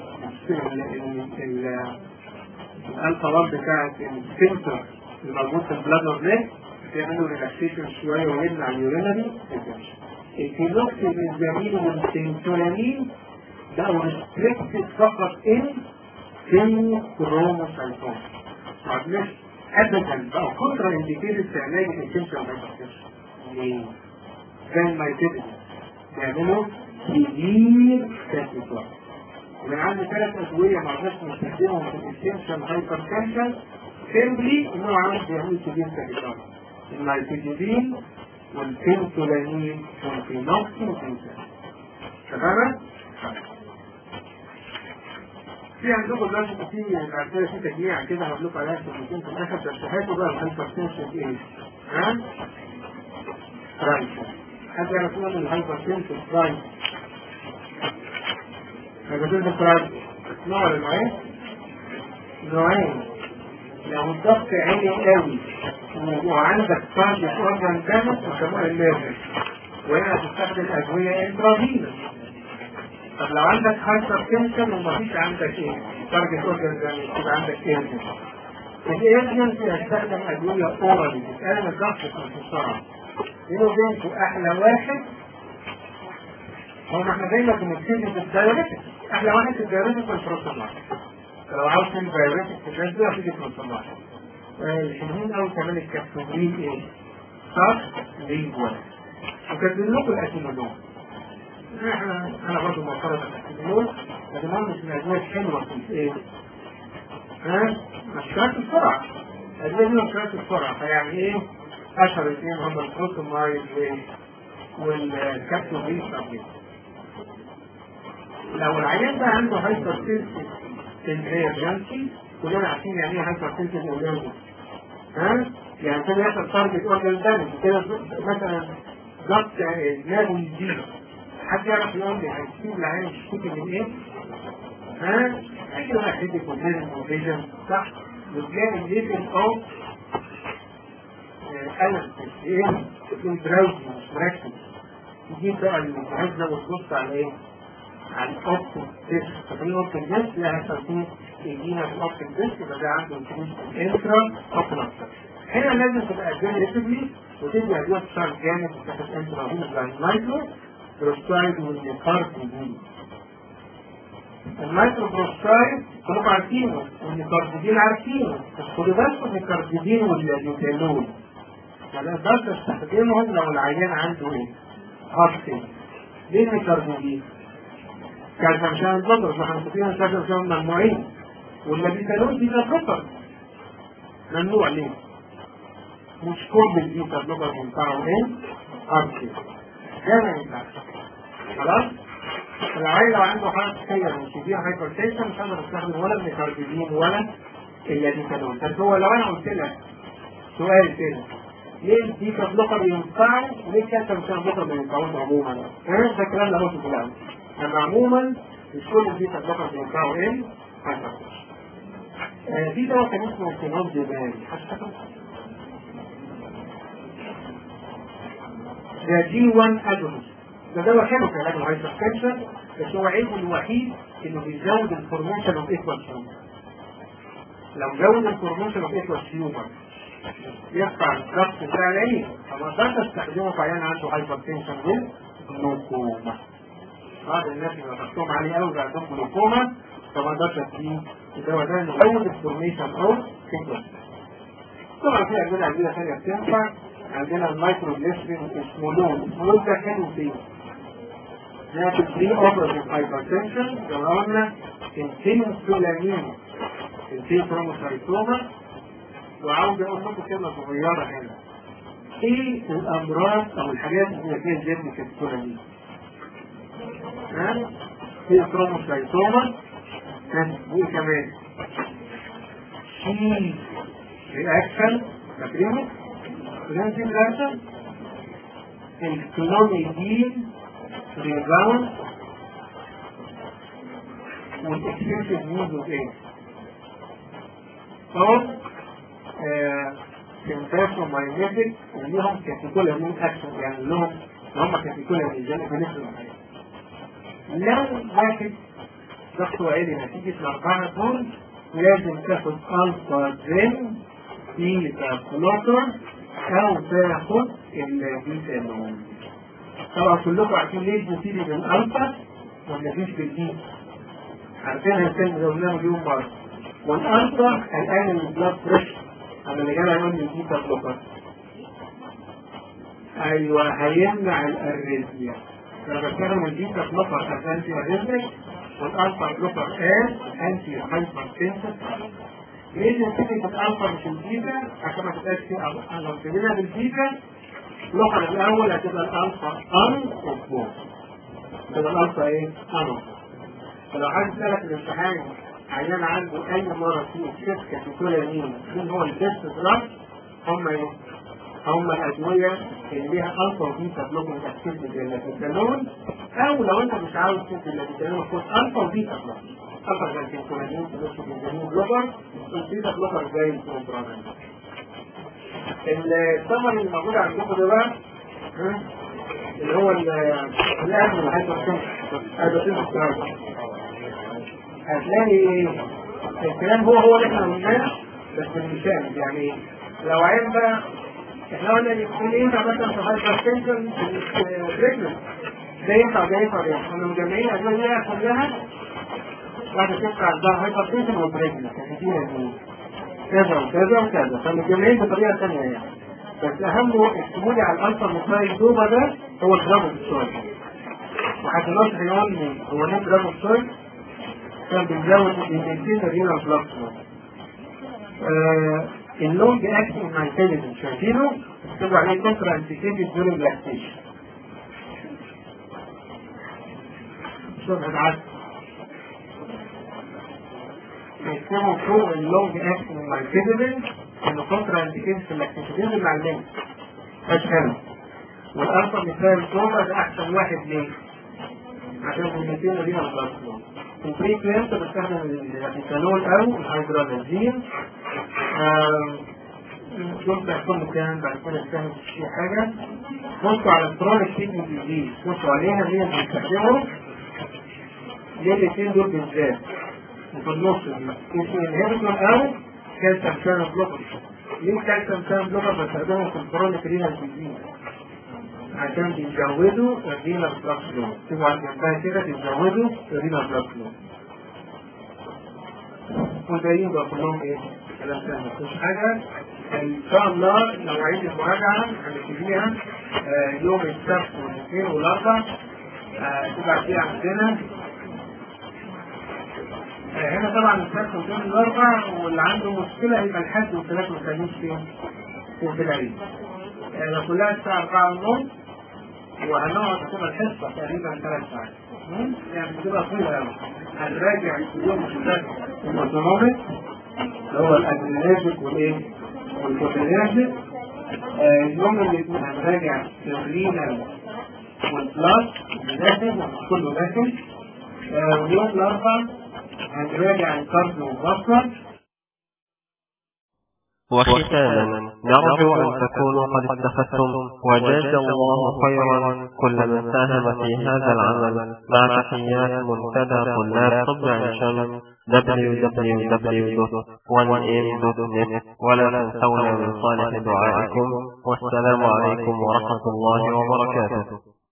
الالفا 1 بتاعت السنتر الموجود في البلادر نيك بيعملوا ريلاكسيشن شويه ويمنع اليورينري الفينوكسين الجميل والسنتولامين بقوا ريستريكتد فقط ان في كروموسايتوم ما عندناش ابدا بقى كونترا انديكيتد في علاج الانفكشن هايبرتنشن ليه؟ زي ما يتبقى بيعملوا كبير كاتيكوار ومن عندي ثلاث ادويه ما عرفناش نستخدمهم في الانفكشن هايبرتنشن سيمبلي انه عامل بيعملوا كبير كاتيكوار النيتروجين والفينتولانين والفينوكسين تمام؟ في عندكم لازم في الأرسالة في تجميع كده هقول لكم عليها كلمتين في الآخر بس هاتوا بقى الهايبرتنشن إيه؟ ها؟ رايت حد يعرف يقول الهايبرتنشن رايت الهايبرتنشن رايت نوع ولا نوعين؟ نوعين لو الضغط عالي قوي وعندك كارديو اورجان دامج بيسموها الليفر وهنا هتستخدم ادويه انترافينوس طب لو عندك هايبر تنشن ومفيش عندك ايه؟ تارجت اورجان دامج يبقى عندك ايرجنس الايرجنس هستخدم ادويه اورالي بتقلل الضغط بسرعه بيني وبينكم احلى واحد هو ما احنا دايما بنبتدي بالدايركت احلى واحد في الدايركت والبروتومات لو عاوز تعمل دايركت في الناس دي هتيجي بروتومات الحلوين قوي كمان الكابتوبرين ايه؟ صح؟ لينجوال وكاتبين لكم الاتيمولوج احنا انا برضه معترض على الاتيمولوج لكن هم مش من الادويه الحلوه في ايه؟ ها؟ مش شرط السرعه الادويه دي مش شرط السرعه فيعني ايه؟ اشهر اثنين هم البروتومايد والكابتوبرين سابلين لو العيان ده عنده هايبر سنسيتيف كلنا عارفين يعني ايه هايبر سنسيتيف ها يعني كده يحصل تارجت اورجان دامج كده مثلا ضغط دماغه يزيد حد يعرف يقول لي هيسيب العين يشتكي من ايه؟ ها؟ اكيد بقى حته كومبيرن وفيجن صح؟ وتلاقي الليفل اوف الم ايه؟ تكون دراوزي مش مركز تجيب بقى الجهاز ده وتبص على ايه؟ على الاوبتيك ديسك فاكرين الاوبتيك ديسك لا هيحصل فيه يجينا في الاوبتيك ديسك يبقى ده عنده انترا اوبتيك هنا لازم تبقى اجريسفلي وتدي ادويه تشارج جامد بتاخد انترا هنا زي المايكرو بروستايد والنيكارتيدين المايكرو بروستايد كلكم عارفينه والنيكارتيدين عارفينه بس خدوا بالكم النيكارتيدين واليوتينول ما نقدرش نستخدمهم لو العيان عنده ايه؟ هارت ليه النيكارتيدين؟ كان عشان البطر ما احنا فيها كان عشان ممنوعين والذي كانوا دي خطر ممنوع ليه؟ مش كل البيتا بلوجر بتاعه ايه؟ ارسي ده ما ينفعش خلاص؟ العيل لو عنده حالة صحية مش فيها هايبرتيشن مش هقدر استخدم ولا الميكارديين ولا الياديكالون بس هو لو انا قلت لك سؤال كده ليه البيتا بلوكر ينفعوا وليه الكالسيوم بلوكر ما ينفعوش عموما؟ ها ده الكلام اللي قلته في الاول اما عموما مش كل البيتا بلوكر بينفعوا ايه؟ هايبرتيشن آه في دواء كان اسمه سينوب ديبان ده جي 1 اجونست ده دواء حلو في علاج الهايبرتنشن بس هو عيبه الوحيد انه بيزود الفورميشن اوف ايكوال هيومر لو زود الفورميشن اوف ايكوال هيومر يرفع الضغط بتاع العين فما اقدرش استخدمه في عيان عنده هايبر تنشن جلوكوما بعض الناس اللي ضغطهم عالي قوي بقى عندهم جلوكوما فما اقدرش اديه الدواء ده انه يزود الفورميشن اوف ايكوال طبعا في عندنا عندنا ثانيه بتنفع عندنا المايكرو جليسرين اسمه لون لون ده حلو فيه ناخد بري اوبرتيف هايبرتنشن لو قلنا انسولامين انسين كروموسايتوما وعاوز اقول لكم كلمه صغيره هنا ايه الامراض او الحاجات اللي فيها جن في السولامين ها في كروموسايتوما وايه كمان في رياكشن فاكرينه لازم رياكشن الكلونيدين ريباوند والاكسسيف يوز اوف ايه او سيمباسو ماينيتك وليهم كاتيكولا من اكشن يعني لهم هم كاتيكولا من الجانب بنفس لو واحد ضغطه عالي نتيجة الأربعة دول لازم تاخد ألفا درين بيتا بلوكر أو تاخد البيتا طبعا كلكم عارفين ليه بتيجي بالألفا ولا فيش بالبيتا عارفينها كان قلناها مليون مرة والألفا الآن البلاد بريشر أنا اللي جاي أقول البيتا بلوكر أيوه هيمنع الأريزميا أنا بتكلم البيتا بلوكر عشان في أريزميا والالفا بلوكر ان انتي هايبر تنسر ليه نبتدي بالالفا مش البيتا عشان ما تبقاش في لو ابتدينا بالبيتا بلوكر الاول هتبقى الالفا ان وفوق تبقى الالفا ايه؟ ان فلو عايز اسالك الامتحان عيان عنده اي مرض فيه شركه في كل يمين مين هو البيست دراج هم ايه؟ هم الادويه اللي ليها الفا وبيتا بلوكر تحسين زي النافيتالون او لو انت مش عاوز تنزل النافيتالون خد الفا وبيتا بلوكر الفا زي الكينكولانين تنسوا بالجنين بلوكر والبيتا بلوكر زي الكونترامين الثمن اللي موجود عندكم ده بقى اللي هو الاهم اللي هيبقى هتلاقي الكلام هو هو اللي احنا قلناه بس بالمثال يعني لو عين بقى احنا قلنا ان يكون ينفع مثلا في هايبرتنشن في بريجننت ده ينفع ده ينفع ده احنا مجمعين الادويه كلها بعد تنفع عندها هايبرتنشن وبريجننت يعني كذا وكذا وكذا فمجمعين بطريقه ثانيه يعني بس اهم اكتبوا لي على الالفا ميثايل دوبا ده هو الجرام ستويل وهتلاقوا حيوان هو ليه جرام ستويل كان بيزود الانتين الرينا بلاكس اللونج اكتنج مايتيلين شايفينه اكتبوا عليه كونترا انتيكيتد دورين لاكتيشن شوف هتعدي يكتبوا فوق اللونج اكتنج مايتيلين انه كونترا انتيكيتد في اللاكتيشن دي مع اللينك مش حلو والالفا مثال كوما ده احسن واحد ليه؟ عشان الانتين الرينا بلاكس البريكلينت بستخدم الاتيكالول او الهيدرالازين دول بيحكموا كام بعد كده استخدم في حاجة بصوا على الكرونيك كيدني ديزيز بصوا عليها هي اللي بيستخدموا ليه الاثنين دول بالذات وفي النص دي اسمه انهبيتور او كالسيوم شانل بلوكر ليه كالسيوم شانل بلوكر بستخدمه في الكرونيك رينال ديزيز عشان بيزودوا الرينال بلاك فلو تبقوا على جنبها كده بيزودوا الرينال بلاك فلو والباقيين بقى كلهم ايه؟ كلام سهل مفيش حاجة ان شاء الله مواعيد المراجعة هنبتديها آه يوم السبت والاثنين والاربع آه تبقى فيها عندنا آه هنا طبعا السبت والاثنين والاربع واللي عنده مشكلة يبقى الحد والثلاث ما كانوش فين في العيد آه كلها الساعة 4 ونص وهنقعد تبقى الحصة تقريبا ثلاث ساعات يعني بتبقى طويلة قوي هنراجع يوم السبت الاوتونوميك اللي هو الادريناجيك والايه؟ والكوتيناجيك اليوم اللي يكون هنراجع الرينال والبلاس داخل كله داخل واليوم الاربع هنراجع الكارديو والبصر وختاما نرجو أن تكونوا قد استفدتم وجاز الله خيرا كل من ساهم في هذا العمل مع تحيات منتدى طلاب طب عين شمس www.1m.net ولا تنسونا من صالح دعائكم والسلام عليكم ورحمة الله وبركاته